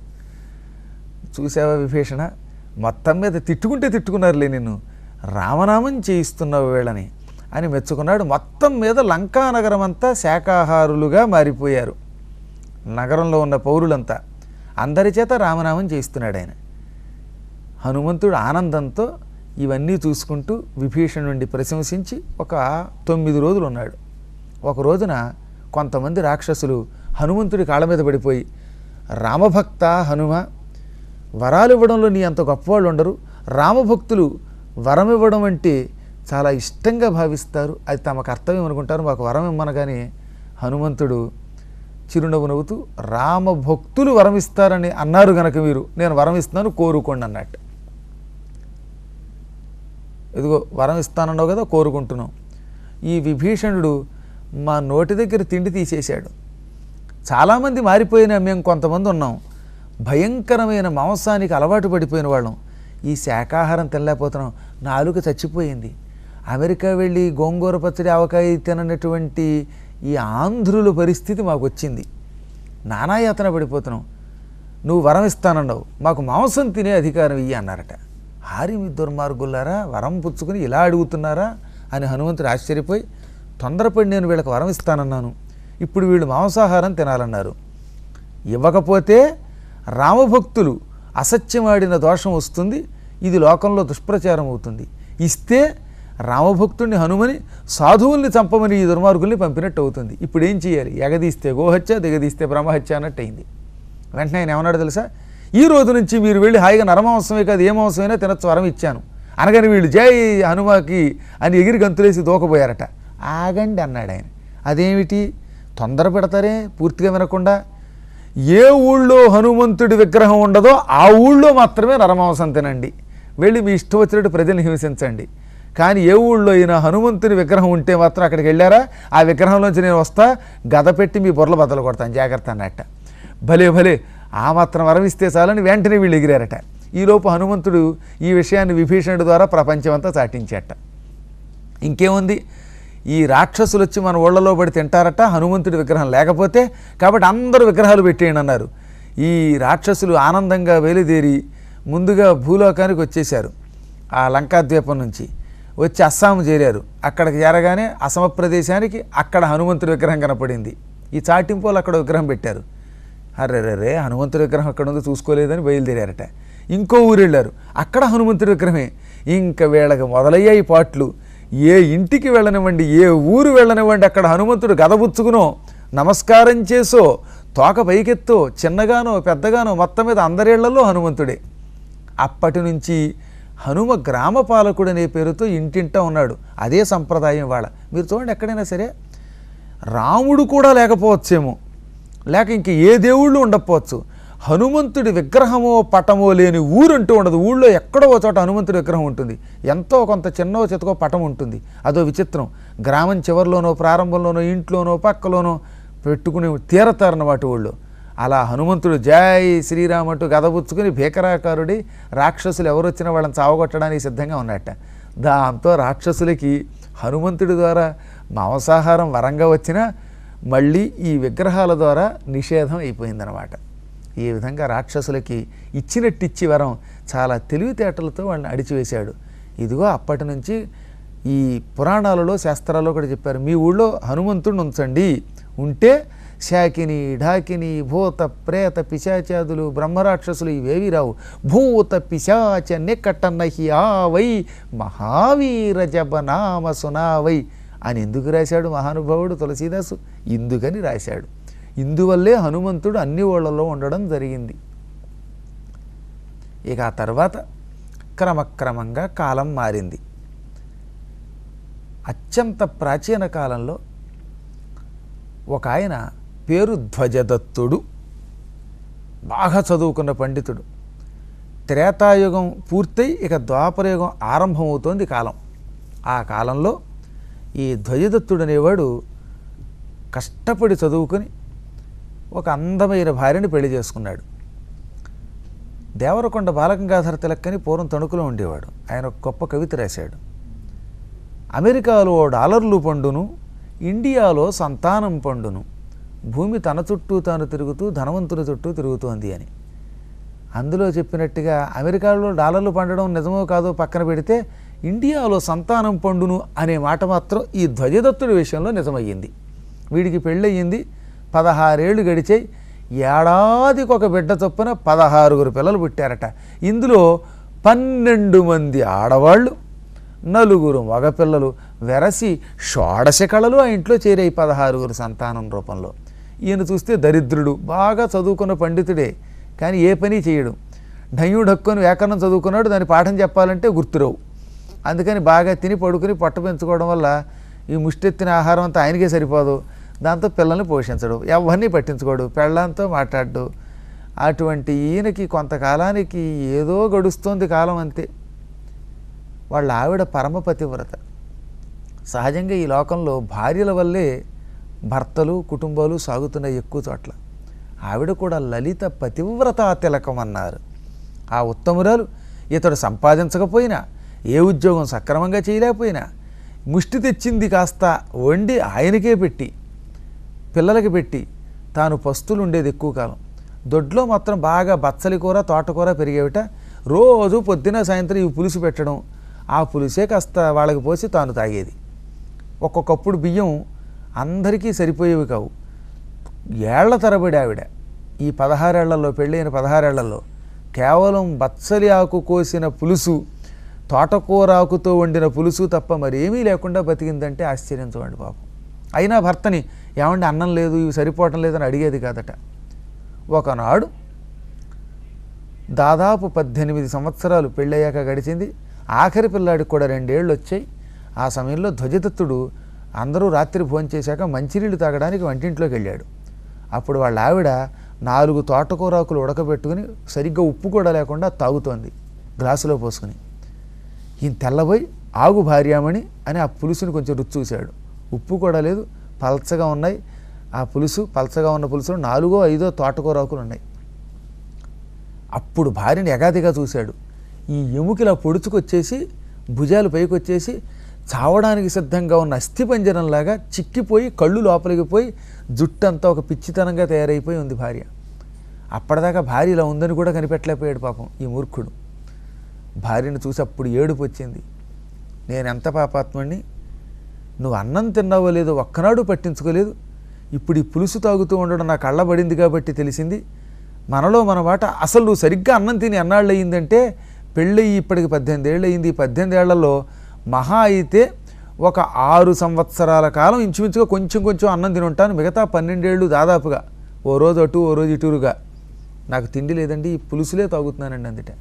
చూసావా విభీషణ మొత్తం మీద తిట్టుకుంటే తిట్టుకున్నారులే నిన్ను రామనామం చేయిస్తున్నావు వీళ్ళని అని మెచ్చుకున్నాడు మొత్తం మీద లంకా నగరం అంతా శాకాహారులుగా మారిపోయారు నగరంలో ఉన్న పౌరులంతా అందరి చేత రామనామం చేయిస్తున్నాడు ఆయన హనుమంతుడు ఆనందంతో ఇవన్నీ చూసుకుంటూ విభీషణుడిని ప్రశంసించి ఒక తొమ్మిది రోజులు ఉన్నాడు ఒక రోజున కొంతమంది రాక్షసులు హనుమంతుడి కాళ్ళ మీద పడిపోయి రామభక్త హనుమ వరాలు ఇవ్వడంలో నీ అంత గొప్పవాళ్ళు ఉండరు రామభక్తులు వరం ఇవ్వడం అంటే చాలా ఇష్టంగా భావిస్తారు అది తమ కర్తవ్యం అనుకుంటారు మాకు వరం ఇమ్మనగానే హనుమంతుడు చిరునవ్వు నవ్వుతూ రామభక్తులు వరం ఇస్తారని అన్నారు గనక మీరు నేను వరం ఇస్తున్నాను కోరుకోండి అన్నట్టు ఇదిగో వరం ఇస్తానన్నావు కదా కోరుకుంటున్నాం ఈ విభీషణుడు మా నోటి దగ్గర తిండి తీసేశాడు చాలామంది మారిపోయిన మేము కొంతమంది ఉన్నాం భయంకరమైన మాంసానికి అలవాటు పడిపోయిన వాళ్ళం ఈ శాకాహారం తినలేకపోతున్నాం నాలుక చచ్చిపోయింది అమెరికా వెళ్ళి గోంగూర పచ్చడి ఆవకాయ తిననటువంటి ఈ ఆంధ్రుల పరిస్థితి మాకు వచ్చింది నానాయాతన పడిపోతున్నాం నువ్వు వరం ఇస్తానన్నావు మాకు మాంసం తినే అధికారం ఇయ్యి అన్నారట హారి మీ దుర్మార్గులారా వరం పుచ్చుకుని ఇలా అడుగుతున్నారా అని హనుమంతుడు ఆశ్చర్యపోయి తొందరపడి నేను వీళ్ళకి వరం ఇస్తానన్నాను ఇప్పుడు వీళ్ళు మాంసాహారం తినాలన్నారు ఇవ్వకపోతే రామభక్తులు అసత్యమాడిన దోషం వస్తుంది ఇది లోకంలో దుష్ప్రచారం అవుతుంది ఇస్తే రామభక్తుడిని హనుమని సాధువుల్ని చంపమని ఈ దుర్మార్గుల్ని పంపినట్టు అవుతుంది ఇప్పుడు ఏం చేయాలి ఎగదీస్తే గోహత్య దిగదీస్తే బ్రహ్మహత్య అన్నట్టు అయింది వెంటనే ఆయన ఏమన్నాడు తెలుసా ఈ రోజు నుంచి మీరు వెళ్ళి హాయిగా నరమాంసమే కాదు ఏ మాంసమైనా తినచ్చు వరం ఇచ్చాను అనగానే వీళ్ళు జై హనుమాకి అని ఎగిరి గంతులేసి దూకపోయారట ఆగండి అన్నాడు ఆయన అదేమిటి తొందర పెడతారే పూర్తిగా వినకుండా ఏ ఊళ్ళో హనుమంతుడి విగ్రహం ఉండదో ఆ ఊళ్ళో మాత్రమే నరమాంసం తినండి వెళ్ళి మీ ఇష్టం వచ్చినట్టు ప్రజల్ని హింసించండి కానీ ఏ ఊళ్ళో అయినా హనుమంతుని విగ్రహం ఉంటే మాత్రం అక్కడికి వెళ్ళారా ఆ విగ్రహంలోంచి నేను వస్తా గద పెట్టి మీ బుర్రలు బద్దలు కొడతాను జాగ్రత్త అన్నట్ట భలే భలే ఆ మాత్రం వరమిస్తే చాలని వెంటనే వీళ్ళు ఎగిరారట ఈలోపు హనుమంతుడు ఈ విషయాన్ని విభీషణుడి ద్వారా ప్రపంచమంతా చాటించాట ఇంకేముంది ఈ రాక్షసులు వచ్చి మన ఊళ్ళలో పడి తింటారట హనుమంతుడి విగ్రహం లేకపోతే కాబట్టి అందరూ విగ్రహాలు పెట్టేయండి అన్నారు ఈ రాక్షసులు ఆనందంగా వెలుదేరి ముందుగా భూలోకానికి వచ్చేశారు ఆ లంకాద్వీపం నుంచి వచ్చి అస్సాం చేరారు అక్కడికి చేరగానే అసమ ప్రదేశానికి అక్కడ హనుమంతుడి విగ్రహం కనపడింది ఈ చాటింపోలు అక్కడ విగ్రహం పెట్టారు అర్రెర్రే హనుమంతుడి విగ్రహం అక్కడ ఉందో చూసుకోలేదని బయలుదేరారట ఇంకో ఊరు వెళ్ళారు అక్కడ హనుమంతుడి విగ్రహమే ఇంకా వీళ్ళకి మొదలయ్యాయి పాటలు ఏ ఇంటికి వెళ్ళనివ్వండి ఏ ఊరు వెళ్ళనివ్వండి అక్కడ హనుమంతుడు గదబుచ్చుకునో నమస్కారం చేసో తోక పైకెత్తో చిన్నగానో పెద్దగానో మొత్తం మీద అందరేళ్లలో హనుమంతుడే అప్పటి నుంచి హనుమ గ్రామ పాలకుడు అనే పేరుతో ఇంటింటా ఉన్నాడు అదే సంప్రదాయం వాళ్ళ మీరు చూడండి ఎక్కడైనా సరే రాముడు కూడా లేకపోవచ్చేమో లేక ఇంక ఏ దేవుళ్ళు ఉండకపోవచ్చు హనుమంతుడి విగ్రహమో పటమో లేని ఊరంటూ ఉండదు ఊళ్ళో ఎక్కడో ఒక చోట హనుమంతుడి విగ్రహం ఉంటుంది ఎంతో కొంత చిన్నో చితకో పటం ఉంటుంది అదో విచిత్రం గ్రామం చివరిలోనో ప్రారంభంలోనో ఇంట్లోనో పక్కలోనో పెట్టుకుని తీరతారన్నమాట ఊళ్ళో అలా హనుమంతుడు జై శ్రీరామ్ అంటూ గదబుచ్చుకుని భీకరాకారుడి రాక్షసులు ఎవరు వచ్చినా వాళ్ళని చావగొట్టడానికి సిద్ధంగా ఉన్నట్ట దాంతో రాక్షసులకి హనుమంతుడి ద్వారా మాంసాహారం వరంగా వచ్చినా మళ్ళీ ఈ విగ్రహాల ద్వారా నిషేధం అయిపోయిందనమాట ఈ విధంగా రాక్షసులకి ఇచ్చినట్టిచ్చి వరం చాలా తెలివితేటలతో వాళ్ళని అడిచివేశాడు ఇదిగో అప్పటి నుంచి ఈ పురాణాలలో శాస్త్రాల్లో కూడా చెప్పారు మీ ఊళ్ళో హనుమంతుడిని ఉంచండి ఉంటే శాకిని ఢాకిని భూత ప్రేత పిశాచాదులు బ్రహ్మరాక్షసులు ఇవేవి రావు భూత పిశాచ నికటనహి ఆవై మహావీర జపనామ సునావై అని ఎందుకు రాశాడు మహానుభావుడు తులసీదాసు ఇందుకని రాశాడు ఇందువల్లే హనుమంతుడు అన్ని ఊళ్ళలో ఉండడం జరిగింది ఇక ఆ తర్వాత క్రమక్రమంగా కాలం మారింది అత్యంత ప్రాచీన కాలంలో ఒక ఆయన పేరు ధ్వజదత్తుడు బాగా చదువుకున్న పండితుడు త్రేతాయుగం పూర్తయి ఇక ద్వాపరయుగం ఆరంభమవుతోంది కాలం ఆ కాలంలో ఈ ధ్వజదత్తుడు అనేవాడు కష్టపడి చదువుకొని ఒక అందమైన భార్యని పెళ్లి చేసుకున్నాడు దేవరకొండ బాలగంగాధర తిలక్కని పూర్వం తణుకులో ఉండేవాడు ఆయన ఒక గొప్ప కవిత రాశాడు అమెరికాలో డాలర్లు పండును ఇండియాలో సంతానం పండును భూమి తన చుట్టూ తాను తిరుగుతూ ధనవంతుల చుట్టూ తిరుగుతోంది అని అందులో చెప్పినట్టుగా అమెరికాలో డాలర్లు పండడం నిజమో కాదో పక్కన పెడితే ఇండియాలో సంతానం పండును అనే మాట మాత్రం ఈ ధ్వజదత్తుడి విషయంలో నిజమయ్యింది వీడికి పెళ్ళయింది పదహారేళ్ళు గడిచాయి ఏడాదికి ఒక బిడ్డ చొప్పున పదహారుగురు పిల్లలు పుట్టారట ఇందులో పన్నెండు మంది ఆడవాళ్ళు నలుగురు మగపిల్లలు వెరసి షోడశ కళలు ఆ ఇంట్లో చేరాయి పదహారుగురు సంతానం రూపంలో ఈయన చూస్తే దరిద్రుడు బాగా చదువుకున్న పండితుడే కానీ ఏ పని చేయడు ఢయ్యు ఢక్కుని వ్యాకరణం చదువుకున్నాడు దాని పాఠం చెప్పాలంటే గుర్తురావు అందుకని బాగా తిని పడుకుని పొట్ట పెంచుకోవడం వల్ల ఈ ముష్టెత్తిన ఆహారం అంతా ఆయనకే సరిపోదు దాంతో పిల్లల్ని పోషించడు ఎవరిని పట్టించుకోడు పెళ్ళంతో మాట్లాడు అటువంటి ఈయనకి కొంతకాలానికి ఏదో గడుస్తోంది కాలం అంతే వాళ్ళ ఆవిడ పరమ పతివ్రత సహజంగా ఈ లోకంలో భార్యల వల్లే భర్తలు కుటుంబాలు సాగుతున్నాయి ఎక్కువ చోట్ల ఆవిడ కూడా లలిత పతివ్రత తిలకం అన్నారు ఆ ఉత్తమురాలు ఇతడు సంపాదించకపోయినా ఏ ఉద్యోగం సక్రమంగా చేయలేకపోయినా ముష్టి తెచ్చింది కాస్త వండి ఆయనకే పెట్టి పిల్లలకి పెట్టి తాను పస్తులు ఉండేది ఎక్కువ కాలం దొడ్లో మాత్రం బాగా బచ్చలి కూర తోటకూర పెరిగేవిట రోజు పొద్దున సాయంత్రం ఈ పులుసు పెట్టడం ఆ పులుసే కాస్త వాళ్ళకి పోసి తాను తాగేది ఒక్కొక్కప్పుడు బియ్యం అందరికీ సరిపోయేవి కావు ఏళ్ల తరబడి ఆవిడ ఈ పదహారేళ్లలో పెళ్ళైన పదహారేళ్లలో కేవలం బచ్చలి ఆకు కోసిన పులుసు తోటకూర ఆకుతో వండిన పులుసు తప్ప మరేమీ లేకుండా బతికిందంటే ఆశ్చర్యం చూడండి పాపం అయినా భర్తని ఏమండి అన్నం లేదు ఇవి సరిపోవటం లేదని అడిగేది కాదట ఒకనాడు దాదాపు పద్దెనిమిది సంవత్సరాలు పెళ్ళయ్యాక గడిచింది ఆఖరి పిల్లాడికి కూడా రెండేళ్ళు వచ్చాయి ఆ సమయంలో ధ్వజదత్తుడు అందరూ రాత్రి భోంచేశాక మంచినీళ్ళు తాగడానికి వంటింట్లోకి వెళ్ళాడు అప్పుడు వాళ్ళ ఆవిడ నాలుగు తోటకూరాకులు ఉడకబెట్టుకుని సరిగ్గా ఉప్పు కూడా లేకుండా తాగుతోంది గ్లాసులో పోసుకుని ఈయన తెల్లబోయి ఆగు భార్యామణి అని ఆ పులుసుని కొంచెం రుచి చూశాడు ఉప్పు కూడా లేదు పల్చగా ఉన్నాయి ఆ పులుసు పల్చగా ఉన్న పులుసులో నాలుగో ఐదో తోటకూరాకులు ఉన్నాయి అప్పుడు భార్యని ఎగాదిగా చూశాడు ఈ ఎముకలా పొడుచుకొచ్చేసి భుజాలు పైకి వచ్చేసి చావడానికి సిద్ధంగా ఉన్న అస్థిపంజరంలాగా చిక్కిపోయి కళ్ళు లోపలికి పోయి జుట్టంతా ఒక పిచ్చితనంగా తయారైపోయి ఉంది భార్య అప్పటిదాకా భార్య ఇలా ఉందని కూడా కనిపెట్టలేకపోయాడు పాపం ఈ మూర్ఖుడు భార్యను చూసి అప్పుడు ఏడుపు వచ్చింది నేను ఎంత పాపాత్ముడిని నువ్వు అన్నం తిన్నావో లేదో ఒక్కనాడు పట్టించుకోలేదు ఇప్పుడు ఈ పులుసు తాగుతూ ఉండడం నా కళ్ళబడింది కాబట్టి తెలిసింది మనలో మన మాట అసలు నువ్వు సరిగ్గా అన్నం తిని ఎన్నాళ్ళు అయ్యిందంటే పెళ్ళయి ఇప్పటికి పద్దెనిమిది ఏళ్ళు అయింది ఈ పద్దెనిమిది ఏళ్లలో మహా అయితే ఒక ఆరు సంవత్సరాల కాలం ఇంచుమించుగా కొంచెం కొంచెం అన్నం తిని ఉంటాను మిగతా పన్నెండేళ్ళు దాదాపుగా ఓ రోజు అటు ఓ రోజు ఇటురుగా నాకు తిండి లేదండి ఈ పులుసులే తాగుతున్నానండి అందుట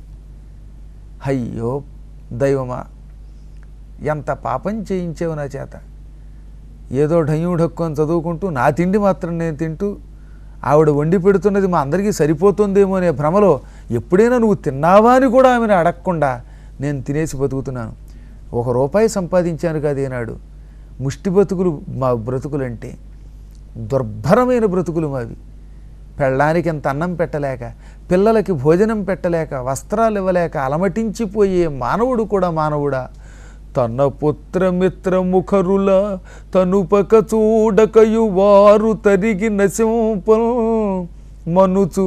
అయ్యో దైవమా ఎంత పాపం చేయించేవు నా చేత ఏదో ఢయ్యం ఢక్కుని చదువుకుంటూ నా తిండి మాత్రం నేను తింటూ ఆవిడ వండి పెడుతున్నది మా అందరికీ సరిపోతుందేమో అనే భ్రమలో ఎప్పుడైనా నువ్వు తిన్నావా అని కూడా ఆమెను అడగకుండా నేను తినేసి బతుకుతున్నాను ఒక రూపాయి సంపాదించాను కాదు ఏనాడు ముష్టి బ్రతుకులు మా బ్రతుకులంటే దుర్భరమైన బ్రతుకులు మావి పెళ్ళానికి ఎంత అన్నం పెట్టలేక పిల్లలకి భోజనం పెట్టలేక వస్త్రాలు ఇవ్వలేక అలమటించిపోయే మానవుడు కూడా మానవుడా తన పుత్రమిత్ర ముఖరుల తనుపక చూడకయు వారు తరిగి నశింపల్ మనుచు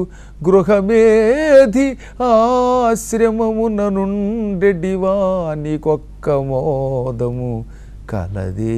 గృహమేధి ఆశ్రమమున నుండెడివా నీకొక్క మోదము కలదే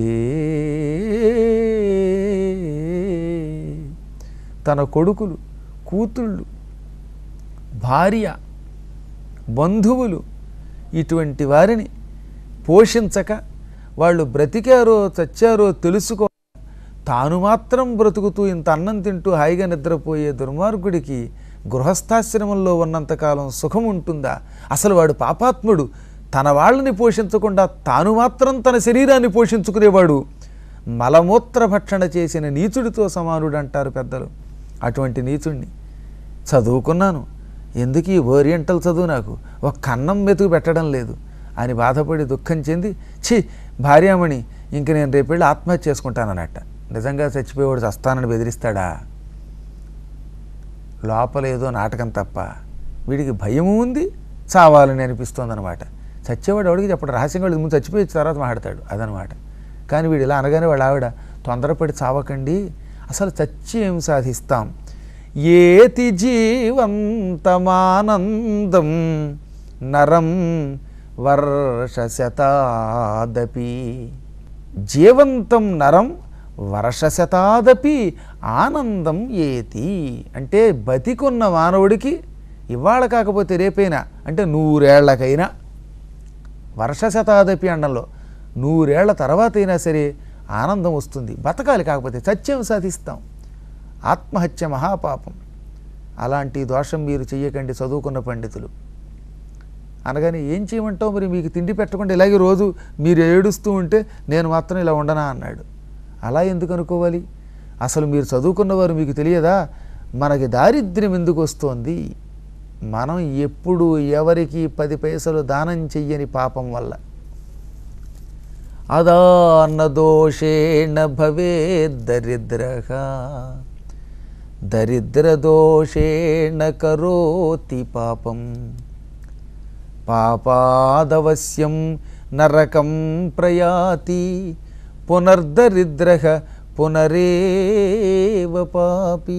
తన కొడుకులు కూతుళ్ళు భార్య బంధువులు ఇటువంటి వారిని పోషించక వాళ్ళు బ్రతికారో చచ్చారో తెలుసుకో తాను మాత్రం బ్రతుకుతూ ఇంత అన్నం తింటూ హాయిగా నిద్రపోయే దుర్మార్గుడికి గృహస్థాశ్రమంలో ఉన్నంతకాలం సుఖం ఉంటుందా అసలు వాడు పాపాత్ముడు తన వాళ్ళని పోషించకుండా తాను మాత్రం తన శరీరాన్ని పోషించుకునేవాడు మలమూత్ర భక్షణ చేసిన నీచుడితో సమానుడు అంటారు పెద్దలు అటువంటి నీచుడిని చదువుకున్నాను ఎందుకు ఈ ఓరియంటల్ చదువు నాకు ఒక కన్నం మెతుకు పెట్టడం లేదు అని బాధపడి దుఃఖం చెంది ఛీ భార్యామణి ఇంక నేను రేపెళ్ళి ఆత్మహత్య చేసుకుంటానన్నట్ట నిజంగా చచ్చిపోయేవాడు చస్తానని బెదిరిస్తాడా లోపల ఏదో నాటకం తప్ప వీడికి భయము ఉంది చావాలని అనిపిస్తోందనమాట చచ్చేవాడు ఎవడికి చెప్పడు రహస్యంగా వాడికి ముందు చచ్చిపోయి తర్వాత మాట్లాడతాడు అదనమాట కానీ వీడు ఇలా అనగానే వాళ్ళ ఆవిడ తొందరపడి చావకండి అసలు చచ్చి ఏం సాధిస్తాం ఏతి జీవంతమానందం నరం వర్షశతాదపి జీవంతం నరం వర్షశతాదపి ఆనందం ఏతి అంటే బతికున్న మానవుడికి ఇవాళ కాకపోతే రేపైనా అంటే నూరేళ్లకైనా వర్ష శతాదపి అండంలో నూరేళ్ల తర్వాత అయినా సరే ఆనందం వస్తుంది బతకాలి కాకపోతే సత్యం సాధిస్తాం ఆత్మహత్య మహాపాపం అలాంటి దోషం మీరు చెయ్యకండి చదువుకున్న పండితులు అనగానే ఏం చేయమంటావు మరి మీకు తిండి పెట్టకుండా ఇలాగే రోజు మీరు ఏడుస్తూ ఉంటే నేను మాత్రం ఇలా ఉండనా అన్నాడు అలా ఎందుకు అనుకోవాలి అసలు మీరు చదువుకున్నవారు మీకు తెలియదా మనకి దారిద్ర్యం ఎందుకు వస్తోంది మనం ఎప్పుడు ఎవరికి పది పైసలు దానం చెయ్యని పాపం వల్ల అదాన్నదోషేణ భవే దరిద్రః దరిద్రదోషేణ కరోతి పాపం పాపాదవశ్యం నరకం ప్రయాతి పునర్దరిద్ర పునరేవ పాపి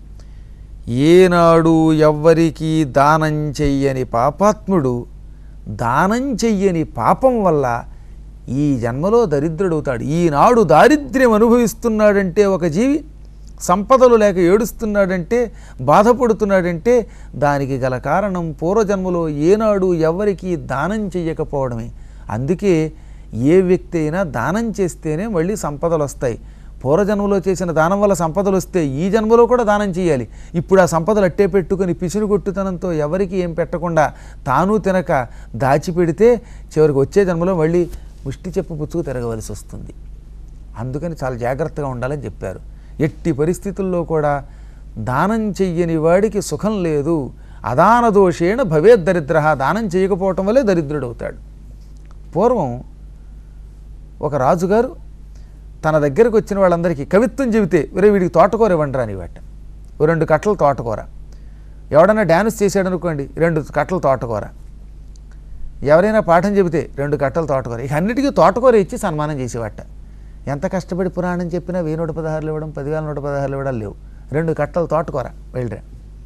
ఏనాడు ఎవ్వరికీ దానం చెయ్యని పాపాత్ముడు దానం చెయ్యని పాపం వల్ల ఈ జన్మలో దరిద్రుడవుతాడు ఈనాడు దారిద్ర్యం అనుభవిస్తున్నాడంటే ఒక జీవి సంపదలు లేక ఏడుస్తున్నాడంటే బాధపడుతున్నాడంటే దానికి గల కారణం పూర్వజన్మలో ఏనాడు ఎవరికి దానం చెయ్యకపోవడమే అందుకే ఏ వ్యక్తి అయినా దానం చేస్తేనే మళ్ళీ సంపదలు వస్తాయి పూర్వజన్మలో చేసిన దానం వల్ల సంపదలు వస్తే ఈ జన్మలో కూడా దానం చేయాలి ఇప్పుడు ఆ సంపదలు అట్టే పెట్టుకుని పిసురు కొట్టుతనంతో ఎవరికి ఏం పెట్టకుండా తాను తినక దాచిపెడితే చివరికి వచ్చే జన్మలో మళ్ళీ ముష్టి చెప్పు పుచ్చుకు తిరగవలసి వస్తుంది అందుకని చాలా జాగ్రత్తగా ఉండాలని చెప్పారు ఎట్టి పరిస్థితుల్లో కూడా దానం చెయ్యని వాడికి సుఖం లేదు అదాన దోషేణ భవేద్ దరిద్ర దానం చేయకపోవటం వల్లే దరిద్రుడవుతాడు పూర్వం ఒక రాజుగారు తన దగ్గరకు వచ్చిన వాళ్ళందరికీ కవిత్వం చెబితే ఒరే వీడికి తోటకూర ఇవ్వండి రాని వాట ఓ రెండు కట్టలు తోటకూర ఎవడన్నా డ్యాన్స్ చేశాడు అనుకోండి రెండు కట్టలు తోటకూర ఎవరైనా పాఠం చెబితే రెండు కట్టలు తోటకూర ఇక అన్నిటికీ తోటకూర ఇచ్చి సన్మానం చేసేవాట ఎంత కష్టపడి పురాణం చెప్పినా వెయ్యి నూట పదహారులు ఇవ్వడం పదివేల నూట పదహారులు ఇవ్వడం లేవు రెండు కట్టలు తోటకూర వెళ్ళరా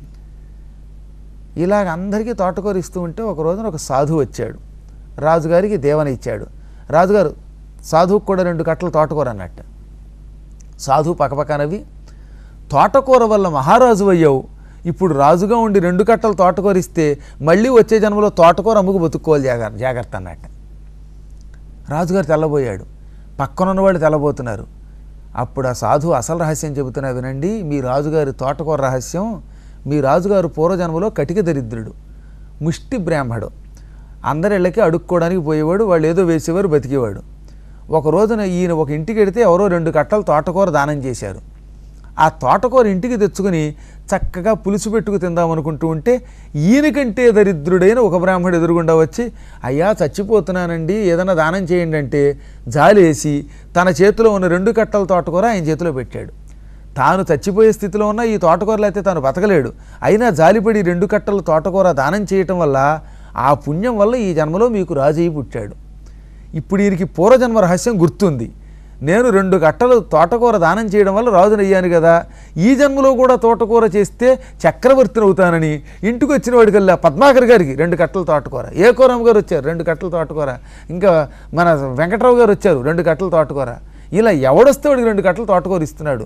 ఇలాగ అందరికీ తోటకూర ఇస్తూ ఉంటే ఒక రోజున ఒక సాధువు వచ్చాడు రాజుగారికి దేవన ఇచ్చాడు రాజుగారు సాధువుకు కూడా రెండు కట్టలు తోటకూర అన్నట్టు సాధువు పక్కపక్క నవ్వి తోటకూర వల్ల మహారాజు అయ్యావు ఇప్పుడు రాజుగా ఉండి రెండు కట్టలు తోటకూర ఇస్తే మళ్ళీ వచ్చే జన్మలో తోటకూర అమ్ముకు బతుక్కోవాలి జాగ్రత్త జాగ్రత్త అన్నట్టు రాజుగారు తెల్లబోయాడు పక్కనున్న వాళ్ళు తెల్లబోతున్నారు అప్పుడు ఆ సాధువు అసలు రహస్యం చెబుతున్నా వినండి మీ రాజుగారి తోటకూర రహస్యం మీ రాజుగారు పూర్వజన్మలో కటిక దరిద్రుడు ముష్టి బ్రాహ్మడు అందరి ఇళ్ళకి అడుక్కోవడానికి పోయేవాడు వాళ్ళు ఏదో వేసేవారు బతికేవాడు ఒక రోజున ఈయన ఒక ఇంటికి వెడితే ఎవరో రెండు కట్టలు తోటకూర దానం చేశారు ఆ తోటకూర ఇంటికి తెచ్చుకుని చక్కగా పులుసు పెట్టుకు తిందామనుకుంటూ ఉంటే ఈయనకంటే దరిద్రుడైన ఒక బ్రాహ్మడు ఎదురుగుండా వచ్చి అయ్యా చచ్చిపోతున్నానండి ఏదైనా దానం చేయండి అంటే జాలేసి తన చేతిలో ఉన్న రెండు కట్టల తోటకూర ఆయన చేతిలో పెట్టాడు తాను చచ్చిపోయే స్థితిలో ఉన్న ఈ తోటకూరలు అయితే తాను బతకలేడు అయినా జాలిపడి రెండు కట్టల తోటకూర దానం చేయటం వల్ల ఆ పుణ్యం వల్ల ఈ జన్మలో మీకు రాజయ్య పుట్టాడు ఇప్పుడు ఈయనకి పూర్వజన్మ రహస్యం గుర్తుంది నేను రెండు కట్టలు తోటకూర దానం చేయడం వల్ల రాజునయ్యాను కదా ఈ జన్మలో కూడా తోటకూర చేస్తే చక్రవర్తిని అవుతానని ఇంటికి వచ్చిన వాడికల్లా పద్మాకర్ గారికి రెండు కట్టలు తోటకూర ఏ కూరమ్మ గారు వచ్చారు రెండు కట్టలు తోటకూర ఇంకా మన వెంకట్రావు గారు వచ్చారు రెండు కట్టలు తోటకూర ఇలా ఎవడొస్తే వాడికి రెండు కట్టలు తోటకూర ఇస్తున్నాడు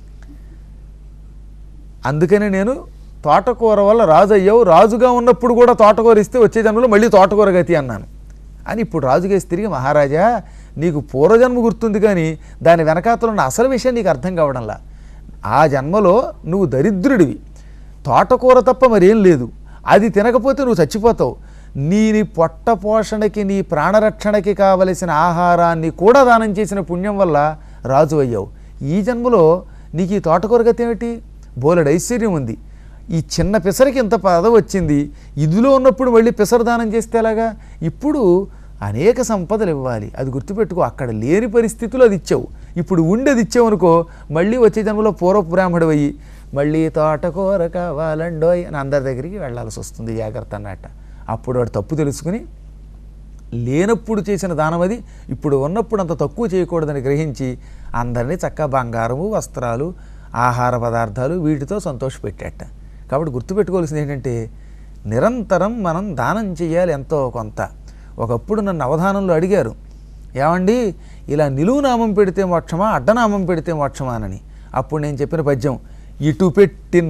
అందుకనే నేను తోటకూర వల్ల రాజు అయ్యావు రాజుగా ఉన్నప్పుడు కూడా తోటకూర ఇస్తే వచ్చే జన్మలో మళ్ళీ తోటకూర గతి అన్నాను అని ఇప్పుడు రాజుకేసి తిరిగి మహారాజా నీకు పూర్వజన్మ గుర్తుంది కానీ దాని వెనకాతలో ఉన్న అసలు విషయం నీకు అర్థం కావడంలా ఆ జన్మలో నువ్వు దరిద్రుడివి తోటకూర తప్ప మరేం లేదు అది తినకపోతే నువ్వు చచ్చిపోతావు నీ నీ పొట్ట పోషణకి నీ ప్రాణరక్షణకి కావలసిన ఆహారాన్ని కూడా దానం చేసిన పుణ్యం వల్ల రాజు అయ్యావు ఈ జన్మలో నీకు ఈ తోటకూర గతి ఏమిటి బోలెడు ఐశ్వర్యం ఉంది ఈ చిన్న పిసరికి ఇంత పదవి వచ్చింది ఇదిలో ఉన్నప్పుడు మళ్ళీ పిసరు దానం చేస్తే ఎలాగా ఇప్పుడు అనేక సంపదలు ఇవ్వాలి అది గుర్తుపెట్టుకో అక్కడ లేని పరిస్థితులు అది ఇచ్చావు ఇప్పుడు ఉండేది ఇచ్చావు అనుకో మళ్ళీ వచ్చే జన్మలో పూర్వపు బ్రాహ్మడు అయ్యి మళ్ళీ తోటకూర కావాలండోయ్ అని అందరి దగ్గరికి వెళ్ళాల్సి వస్తుంది జాగ్రత్త అన్నట్ట అప్పుడు వాడు తప్పు తెలుసుకుని లేనప్పుడు చేసిన దానం అది ఇప్పుడు ఉన్నప్పుడు అంత తక్కువ చేయకూడదని గ్రహించి అందరినీ చక్కగా బంగారము వస్త్రాలు ఆహార పదార్థాలు వీటితో సంతోషపెట్టాట కాబట్టి గుర్తుపెట్టుకోవాల్సింది ఏంటంటే నిరంతరం మనం దానం చేయాలి ఎంతో కొంత ఒకప్పుడు నన్ను అవధానంలో అడిగారు ఏమండి ఇలా నిలువు నామం పెడితే మోక్షమా అడ్డనామం పెడితే మోక్షమా అని అప్పుడు నేను చెప్పిన పద్యం ఇటు పెట్టిన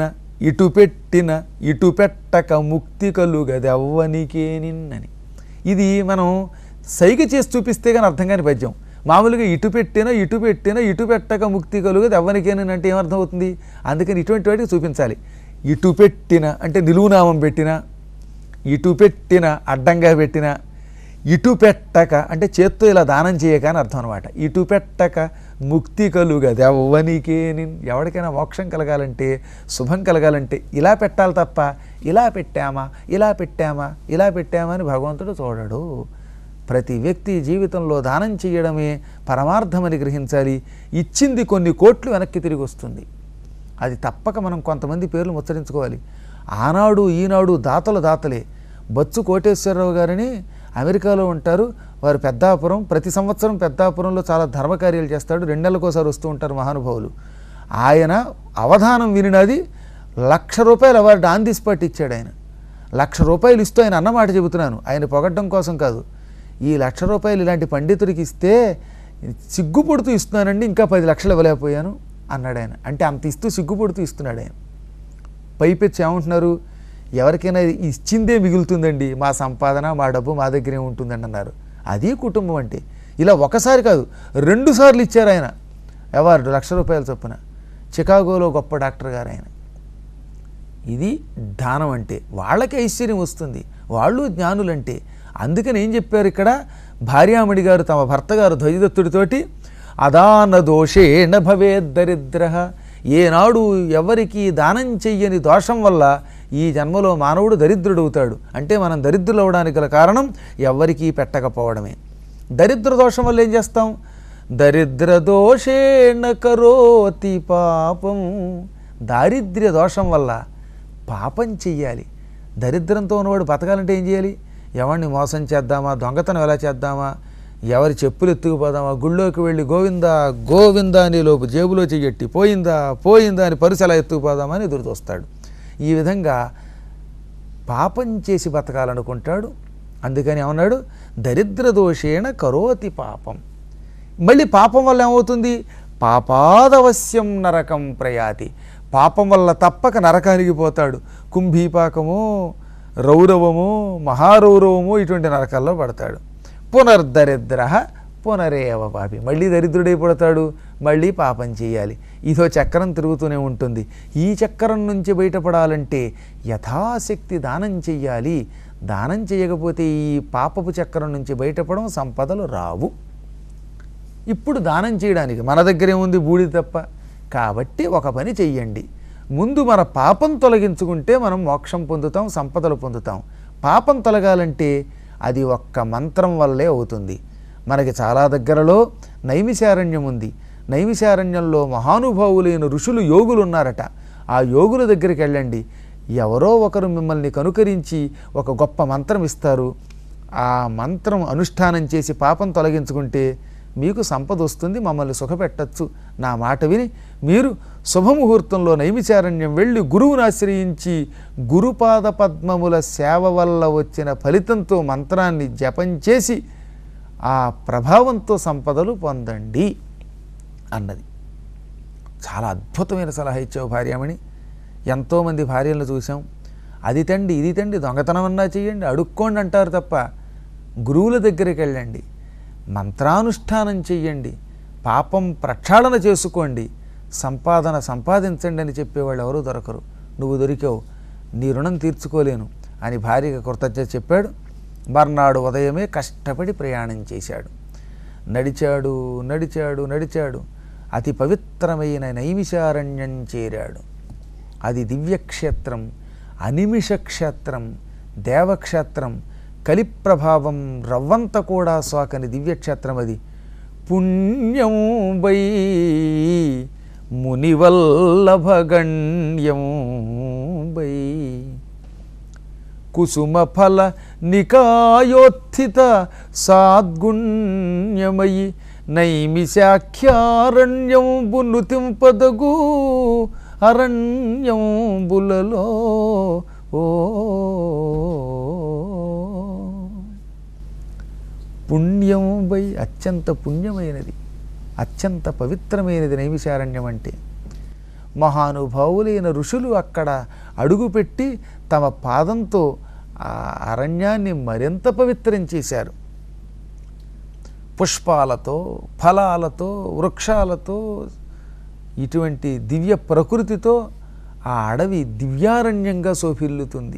ఇటు పెట్టిన ఇటు పెట్టక ముక్తి కలుగదెవ్వనికే నిన్నని ఇది మనం సైగ చేసి చూపిస్తే కానీ అర్థం కాని పద్యం మామూలుగా ఇటు పెట్టినా ఇటు పెట్టినా ఇటు పెట్టక ముక్తి కలుగదు ఎవ్వనికేనని అంటే ఏమర్థం అవుతుంది అందుకని ఇటువంటి వాటికి చూపించాలి ఇటు పెట్టిన అంటే నిలువునామం పెట్టినా ఇటు పెట్టిన అడ్డంగా పెట్టిన ఇటు పెట్టక అంటే చేత్తో ఇలా దానం చేయక అని అర్థం అనమాట ఇటు పెట్టక ముక్తి కలుగదు ఎవ్వనికే ఎవరికైనా మోక్షం కలగాలంటే శుభం కలగాలంటే ఇలా పెట్టాలి తప్ప ఇలా పెట్టామా ఇలా పెట్టామా ఇలా పెట్టామా అని భగవంతుడు చూడడు ప్రతి వ్యక్తి జీవితంలో దానం చేయడమే పరమార్థమని గ్రహించాలి ఇచ్చింది కొన్ని కోట్లు వెనక్కి తిరిగి వస్తుంది అది తప్పక మనం కొంతమంది పేర్లు ముచ్చరించుకోవాలి ఆనాడు ఈనాడు దాతలు దాతలే బొత్సు కోటేశ్వరరావు గారిని అమెరికాలో ఉంటారు వారు పెద్దాపురం ప్రతి సంవత్సరం పెద్దాపురంలో చాలా ధర్మకార్యాలు చేస్తాడు రెండు నెలలకోసారి వస్తూ ఉంటారు మహానుభావులు ఆయన అవధానం వినినది లక్ష రూపాయలు అవార్డు ఆన్ ది స్పాట్ ఇచ్చాడు ఆయన లక్ష రూపాయలు ఇస్తూ ఆయన అన్నమాట చెబుతున్నాను ఆయన పొగడ్డం కోసం కాదు ఈ లక్ష రూపాయలు ఇలాంటి పండితుడికి ఇస్తే సిగ్గుపడుతూ ఇస్తున్నానండి ఇంకా పది లక్షలు ఇవ్వలేకపోయాను అన్నాడు ఆయన అంటే అంత ఇస్తూ సిగ్గుపడుతూ ఇస్తున్నాడు ఆయన పైపెచ్చి ఏమంటున్నారు ఎవరికైనా ఇచ్చిందే మిగులుతుందండి మా సంపాదన మా డబ్బు మా దగ్గరే ఉంటుందండి అన్నారు అది కుటుంబం అంటే ఇలా ఒకసారి కాదు రెండు సార్లు ఇచ్చారు ఆయన అవార్డు లక్ష రూపాయల చొప్పున చికాగోలో గొప్ప డాక్టర్ గారు ఆయన ఇది దానం అంటే వాళ్ళకి ఐశ్వర్యం వస్తుంది వాళ్ళు జ్ఞానులంటే అందుకని ఏం చెప్పారు ఇక్కడ భార్యామణి గారు తమ భర్త గారు ధ్వజదత్తుడితోటి అదాన దోషేణ భవేద్ దరిద్ర ఏనాడు ఎవరికి దానం చెయ్యని దోషం వల్ల ఈ జన్మలో మానవుడు దరిద్రుడవుతాడు అంటే మనం దరిద్రులు అవడానికి గల కారణం ఎవరికీ పెట్టకపోవడమే దరిద్ర దోషం వల్ల ఏం చేస్తాం దరిద్ర దోషేణ కరోతి పాపం దారిద్ర్య దోషం వల్ల పాపం చెయ్యాలి దరిద్రంతో ఉన్నవాడు బతకాలంటే ఏం చేయాలి ఎవరిని మోసం చేద్దామా దొంగతనం ఎలా చేద్దామా ఎవరి చెప్పులు ఎత్తుకుపోదామా గుళ్ళోకి వెళ్ళి గోవిందా గోవిందా అని లోపు జేబులో చెయ్యట్టి పోయిందా పోయిందా అని పరుసు ఎలా ఎత్తుకుపోదామా అని ఎదురు చూస్తాడు ఈ విధంగా పాపం చేసి బతకాలనుకుంటాడు అందుకని ఏమన్నాడు దరిద్ర దోషేణ కరోతి పాపం మళ్ళీ పాపం వల్ల ఏమవుతుంది పాపాదవశ్యం నరకం ప్రయాతి పాపం వల్ల తప్పక నరకానికి పోతాడు కుంభీపాకము రౌరవము మహారౌరవము ఇటువంటి నరకాల్లో పడతాడు పునర్దరిద్ర పునరేవ పాపి మళ్ళీ దరిద్రుడై పడతాడు మళ్ళీ పాపం చేయాలి ఇదో చక్రం తిరుగుతూనే ఉంటుంది ఈ చక్రం నుంచి బయటపడాలంటే యథాశక్తి దానం చెయ్యాలి దానం చేయకపోతే ఈ పాపపు చక్రం నుంచి బయటపడడం సంపదలు రావు ఇప్పుడు దానం చేయడానికి మన దగ్గర ఏముంది బూడి తప్ప కాబట్టి ఒక పని చెయ్యండి ముందు మన పాపం తొలగించుకుంటే మనం మోక్షం పొందుతాం సంపదలు పొందుతాం పాపం తొలగాలంటే అది ఒక్క మంత్రం వల్లే అవుతుంది మనకి చాలా దగ్గరలో నైమిశారణ్యం ఉంది నైమిశారణ్యంలో మహానుభావులైన ఋషులు యోగులు ఉన్నారట ఆ యోగుల దగ్గరికి వెళ్ళండి ఎవరో ఒకరు మిమ్మల్ని కనుకరించి ఒక గొప్ప మంత్రం ఇస్తారు ఆ మంత్రం అనుష్ఠానం చేసి పాపం తొలగించుకుంటే మీకు సంపద వస్తుంది మమ్మల్ని సుఖపెట్టచ్చు నా మాట విని మీరు శుభముహూర్తంలో నైమిచారణ్యం వెళ్ళి గురువుని ఆశ్రయించి గురుపాద పద్మముల సేవ వల్ల వచ్చిన ఫలితంతో మంత్రాన్ని జపం చేసి ఆ ప్రభావంతో సంపదలు పొందండి అన్నది చాలా అద్భుతమైన సలహా ఇచ్చావు భార్యామణి ఎంతోమంది భార్యలను చూసాం అది తండి ఇది తండి దొంగతనం అన్నా చేయండి అడుక్కోండి అంటారు తప్ప గురువుల దగ్గరికి వెళ్ళండి మంత్రానుష్ఠానం చెయ్యండి పాపం ప్రక్షాళన చేసుకోండి సంపాదన సంపాదించండి అని చెప్పేవాళ్ళు ఎవరూ దొరకరు నువ్వు దొరికావు నీ రుణం తీర్చుకోలేను అని భార్యగా కృతజ్ఞత చెప్పాడు మర్నాడు ఉదయమే కష్టపడి ప్రయాణం చేశాడు నడిచాడు నడిచాడు నడిచాడు అతి పవిత్రమైన నైమిషారణ్యం చేరాడు అది దివ్యక్షేత్రం అనిమిష క్షేత్రం దేవక్షేత్రం కలిప్రభావం రవ్వంత కూడా సోకని దివ్యక్షేత్రం అది పుణ్యం బై మునివల్లభగణ్యం బై కుసుమ ఫల నికాయోత్థిత సాద్గుణ్యమయి నైమిశాఖ్యారణ్యంబు నుతింపదగు అరణ్యంబులలో ఓ పుణ్యం బై అత్యంత పుణ్యమైనది అత్యంత పవిత్రమైనది నైమిశారణ్యం అంటే మహానుభావులైన ఋషులు అక్కడ అడుగుపెట్టి తమ పాదంతో ఆ అరణ్యాన్ని మరింత పవిత్రం చేశారు పుష్పాలతో ఫలాలతో వృక్షాలతో ఇటువంటి దివ్య ప్రకృతితో ఆ అడవి దివ్యారణ్యంగా శోభిల్లుతుంది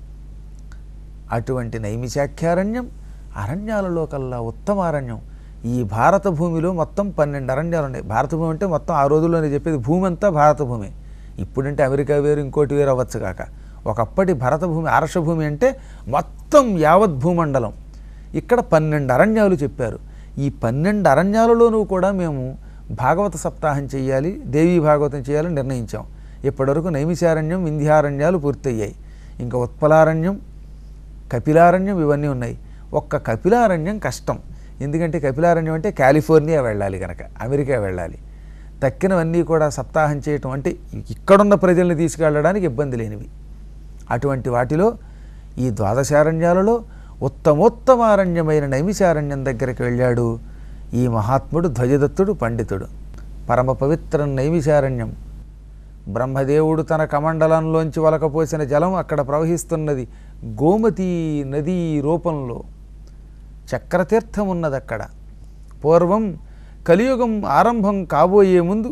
అటువంటి నైమిశాఖ్యారణ్యం అరణ్యాలలో కల్లా ఉత్తమ అరణ్యం ఈ భారత భూమిలో మొత్తం పన్నెండు అరణ్యాలు ఉన్నాయి భారత భూమి అంటే మొత్తం ఆ రోజుల్లోనే చెప్పేది భూమి అంతా భారత భూమి ఇప్పుడంటే అమెరికా వేరు ఇంకోటి వేరు అవ్వచ్చు కాక ఒకప్పటి భరత భూమి ఆర్షభూమి అంటే మొత్తం యావత్ భూమండలం ఇక్కడ పన్నెండు అరణ్యాలు చెప్పారు ఈ పన్నెండు అరణ్యాలలోనూ కూడా మేము భాగవత సప్తాహం చేయాలి దేవీ భాగవతం చేయాలని నిర్ణయించాం ఇప్పటివరకు నైమిషారణ్యం వింధ్యారణ్యాలు పూర్తయ్యాయి ఇంకా ఉత్పలారణ్యం కపిలారణ్యం ఇవన్నీ ఉన్నాయి ఒక్క కపిలారణ్యం కష్టం ఎందుకంటే కపిలారణ్యం అంటే కాలిఫోర్నియా వెళ్ళాలి కనుక అమెరికా వెళ్ళాలి తక్కినవన్నీ కూడా సప్తాహం చేయటం అంటే ఇక్కడున్న ప్రజల్ని తీసుకెళ్ళడానికి ఇబ్బంది లేనివి అటువంటి వాటిలో ఈ ద్వాదశారణ్యాలలో ఉత్తమోత్తమారణ్యమైన నైమిషారణ్యం దగ్గరికి వెళ్ళాడు ఈ మహాత్ముడు ధ్వజదత్తుడు పండితుడు పరమ పవిత్ర నైమిషారణ్యం బ్రహ్మదేవుడు తన కమండలంలోంచి వలకపోసిన జలం అక్కడ ప్రవహిస్తున్నది గోమతి నదీ రూపంలో చక్రతీర్థం ఉన్నది అక్కడ పూర్వం కలియుగం ఆరంభం కాబోయే ముందు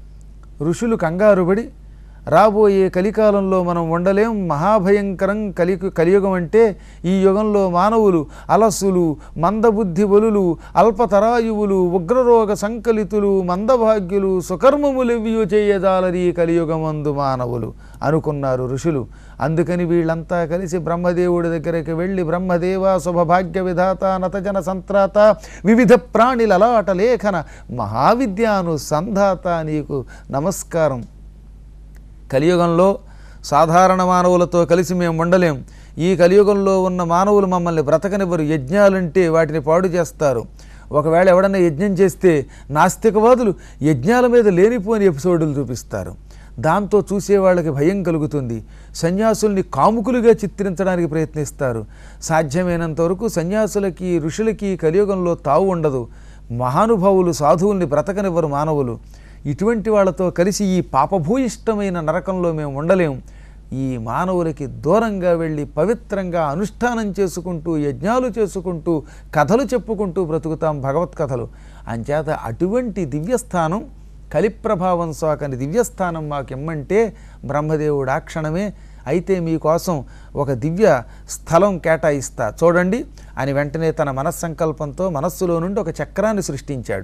ఋషులు కంగారుపడి రాబోయే కలికాలంలో మనం ఉండలేం మహాభయంకరం కలి కలియుగం అంటే ఈ యుగంలో మానవులు అలసులు మందబుద్ధి బలులు అల్పతరాయువులు ఉగ్రరోగ సంకలితులు మందభాగ్యులు సుకర్మములెవ్యూ చేయదాలరి కలియుగమందు మానవులు అనుకున్నారు ఋషులు అందుకని వీళ్ళంతా కలిసి బ్రహ్మదేవుడి దగ్గరికి వెళ్ళి బ్రహ్మదేవ శుభభాగ్య విధాత నతజన సంత్రాత వివిధ ప్రాణిల అలాట లేఖన మహావిద్యాను సంధాత నీకు నమస్కారం కలియుగంలో సాధారణ మానవులతో కలిసి మేము ఉండలేం ఈ కలియుగంలో ఉన్న మానవులు మమ్మల్ని బ్రతకనివ్వరు యజ్ఞాలంటే వాటిని పాడు చేస్తారు ఒకవేళ ఎవడన్నా యజ్ఞం చేస్తే నాస్తికవాదులు యజ్ఞాల మీద లేనిపోని ఎపిసోడులు చూపిస్తారు దాంతో చూసే వాళ్ళకి భయం కలుగుతుంది సన్యాసుల్ని కాముకులుగా చిత్రించడానికి ప్రయత్నిస్తారు సాధ్యమైనంత వరకు సన్యాసులకి ఋషులకి కలియుగంలో తావు ఉండదు మహానుభావులు సాధువుల్ని బ్రతకనివ్వరు మానవులు ఇటువంటి వాళ్ళతో కలిసి ఈ పాపభూయిష్టమైన నరకంలో మేము ఉండలేం ఈ మానవులకి దూరంగా వెళ్ళి పవిత్రంగా అనుష్ఠానం చేసుకుంటూ యజ్ఞాలు చేసుకుంటూ కథలు చెప్పుకుంటూ బ్రతుకుతాం భగవత్ కథలు అంచేత అటువంటి దివ్యస్థానం కలిప్రభావం సోకని దివ్యస్థానం మాకు ఇమ్మంటే బ్రహ్మదేవుడు ఆ క్షణమే అయితే మీకోసం ఒక దివ్య స్థలం కేటాయిస్తా చూడండి అని వెంటనే తన మనస్సంకల్పంతో మనస్సులో నుండి ఒక చక్రాన్ని సృష్టించాడు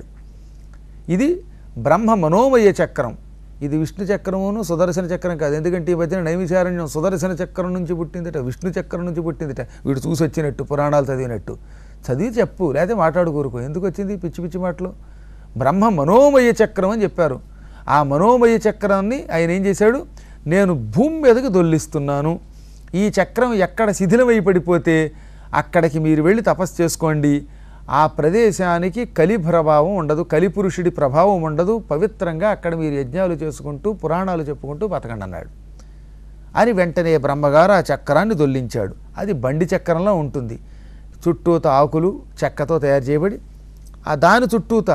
ఇది బ్రహ్మ మనోమయ చక్రం ఇది విష్ణు చక్రమును సుదర్శన చక్రం కాదు ఎందుకంటే ఈ మధ్యన నైమిషారణ్యం సుదర్శన చక్రం నుంచి పుట్టిందిట విష్ణు చక్రం నుంచి పుట్టిందిట వీడు చూసి వచ్చినట్టు పురాణాలు చదివినట్టు చదివి చెప్పు లేకపోతే మాట్లాడుకోరుకో ఎందుకు వచ్చింది పిచ్చి పిచ్చి మాటలు బ్రహ్మ మనోమయ చక్రం అని చెప్పారు ఆ మనోమయ చక్రాన్ని ఆయన ఏం చేశాడు నేను భూమి మీదకి దొల్లిస్తున్నాను ఈ చక్రం ఎక్కడ శిథిలమై పడిపోతే అక్కడికి మీరు వెళ్ళి తపస్సు చేసుకోండి ఆ ప్రదేశానికి కలి ప్రభావం ఉండదు కలిపురుషుడి ప్రభావం ఉండదు పవిత్రంగా అక్కడ మీరు యజ్ఞాలు చేసుకుంటూ పురాణాలు చెప్పుకుంటూ బతకండి అన్నాడు అని వెంటనే బ్రహ్మగారు ఆ చక్రాన్ని దొల్లించాడు అది బండి చక్రంలో ఉంటుంది చుట్టూత ఆకులు చెక్కతో తయారు చేయబడి ఆ దాని చుట్టూత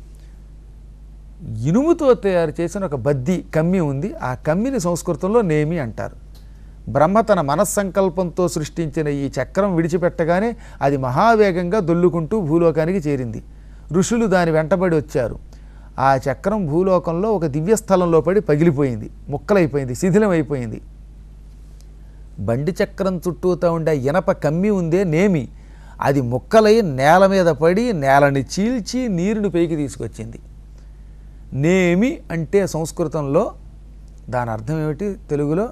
ఇనుముతో తయారు చేసిన ఒక బద్ది కమ్మి ఉంది ఆ కమ్మిని సంస్కృతంలో నేమి అంటారు బ్రహ్మ తన మనస్సంకల్పంతో సృష్టించిన ఈ చక్రం విడిచిపెట్టగానే అది మహావేగంగా దొల్లుకుంటూ భూలోకానికి చేరింది ఋషులు దాని వెంటబడి వచ్చారు ఆ చక్రం భూలోకంలో ఒక దివ్యస్థలంలో పడి పగిలిపోయింది ముక్కలైపోయింది శిథిలమైపోయింది బండి చక్రం చుట్టూతా ఉండే ఇనప కమ్మి ఉందే నేమి అది ముక్కలై నేల మీద పడి నేలని చీల్చి నీరుని పైకి తీసుకొచ్చింది నేమి అంటే సంస్కృతంలో దాని అర్థం ఏమిటి తెలుగులో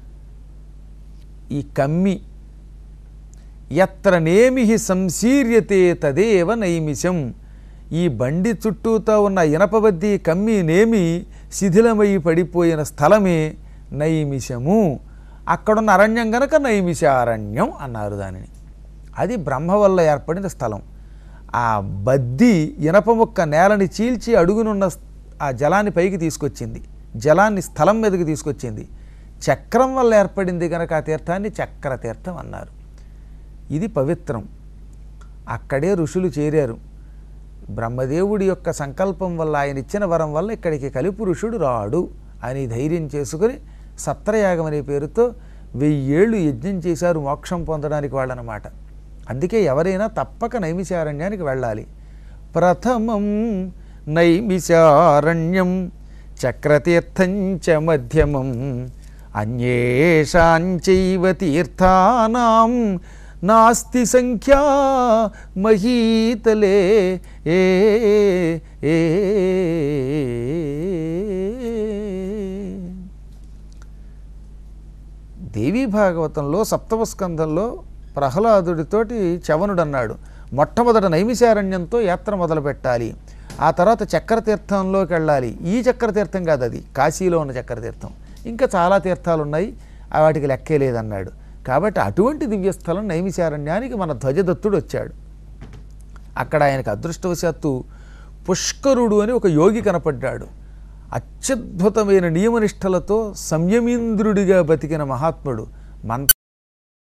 ఈ కమ్మి ఎత్ర నేమి సంశీర్యతే తదేవ నైమిషం ఈ బండి చుట్టూతో ఉన్న ఇనపబద్ది కమ్మి నేమి శిథిలమై పడిపోయిన స్థలమే నైమిషము అక్కడున్న అరణ్యం గనక నైమిషారణ్యం అన్నారు దానిని అది బ్రహ్మ వల్ల ఏర్పడిన స్థలం ఆ బద్ది ఇనప ముక్క నేలని చీల్చి అడుగునున్న ఆ జలాన్ని పైకి తీసుకొచ్చింది జలాన్ని స్థలం మీదకి తీసుకొచ్చింది చక్రం వల్ల ఏర్పడింది కనుక ఆ తీర్థాన్ని చక్ర తీర్థం అన్నారు ఇది పవిత్రం అక్కడే ఋషులు చేరారు బ్రహ్మదేవుడి యొక్క సంకల్పం వల్ల ఆయన ఇచ్చిన వరం వల్ల ఇక్కడికి కలిపు ఋషుడు రాడు అని ధైర్యం చేసుకుని సత్రయాగం అనే పేరుతో వెయ్యేళ్ళు యజ్ఞం చేశారు మోక్షం పొందడానికి వాళ్ళనమాట అందుకే ఎవరైనా తప్పక నైమిషారణ్యానికి వెళ్ళాలి ప్రథమం నైమిషారణ్యం చక్రతీర్థం చ మధ్యమం అన్యేషాంచైవ తీర్థానాం నాస్తి సంఖ్యా మహీతలే ఏ ఏ దేవీ భాగవతంలో సప్తమ స్కంధంలో ప్రహ్లాదుడితోటి చవనుడు అన్నాడు మొట్టమొదట నైమిషారణ్యంతో యాత్ర మొదలు పెట్టాలి ఆ తర్వాత చక్రతీర్థంలోకి వెళ్ళాలి ఈ చక్రతీర్థం కాదు అది కాశీలో ఉన్న చక్రతీర్థం ఇంకా చాలా తీర్థాలు ఉన్నాయి ఆ వాటికి లెక్కే లేదన్నాడు కాబట్టి అటువంటి దివ్యస్థలం నైమిషారణ్యానికి మన ధ్వజదత్తుడు వచ్చాడు అక్కడ ఆయనకు అదృష్టవశాత్తు పుష్కరుడు అని ఒక యోగి కనపడ్డాడు అత్యద్భుతమైన నియమనిష్టలతో సంయమీంద్రుడిగా బతికిన మహాత్ముడు మంత్ర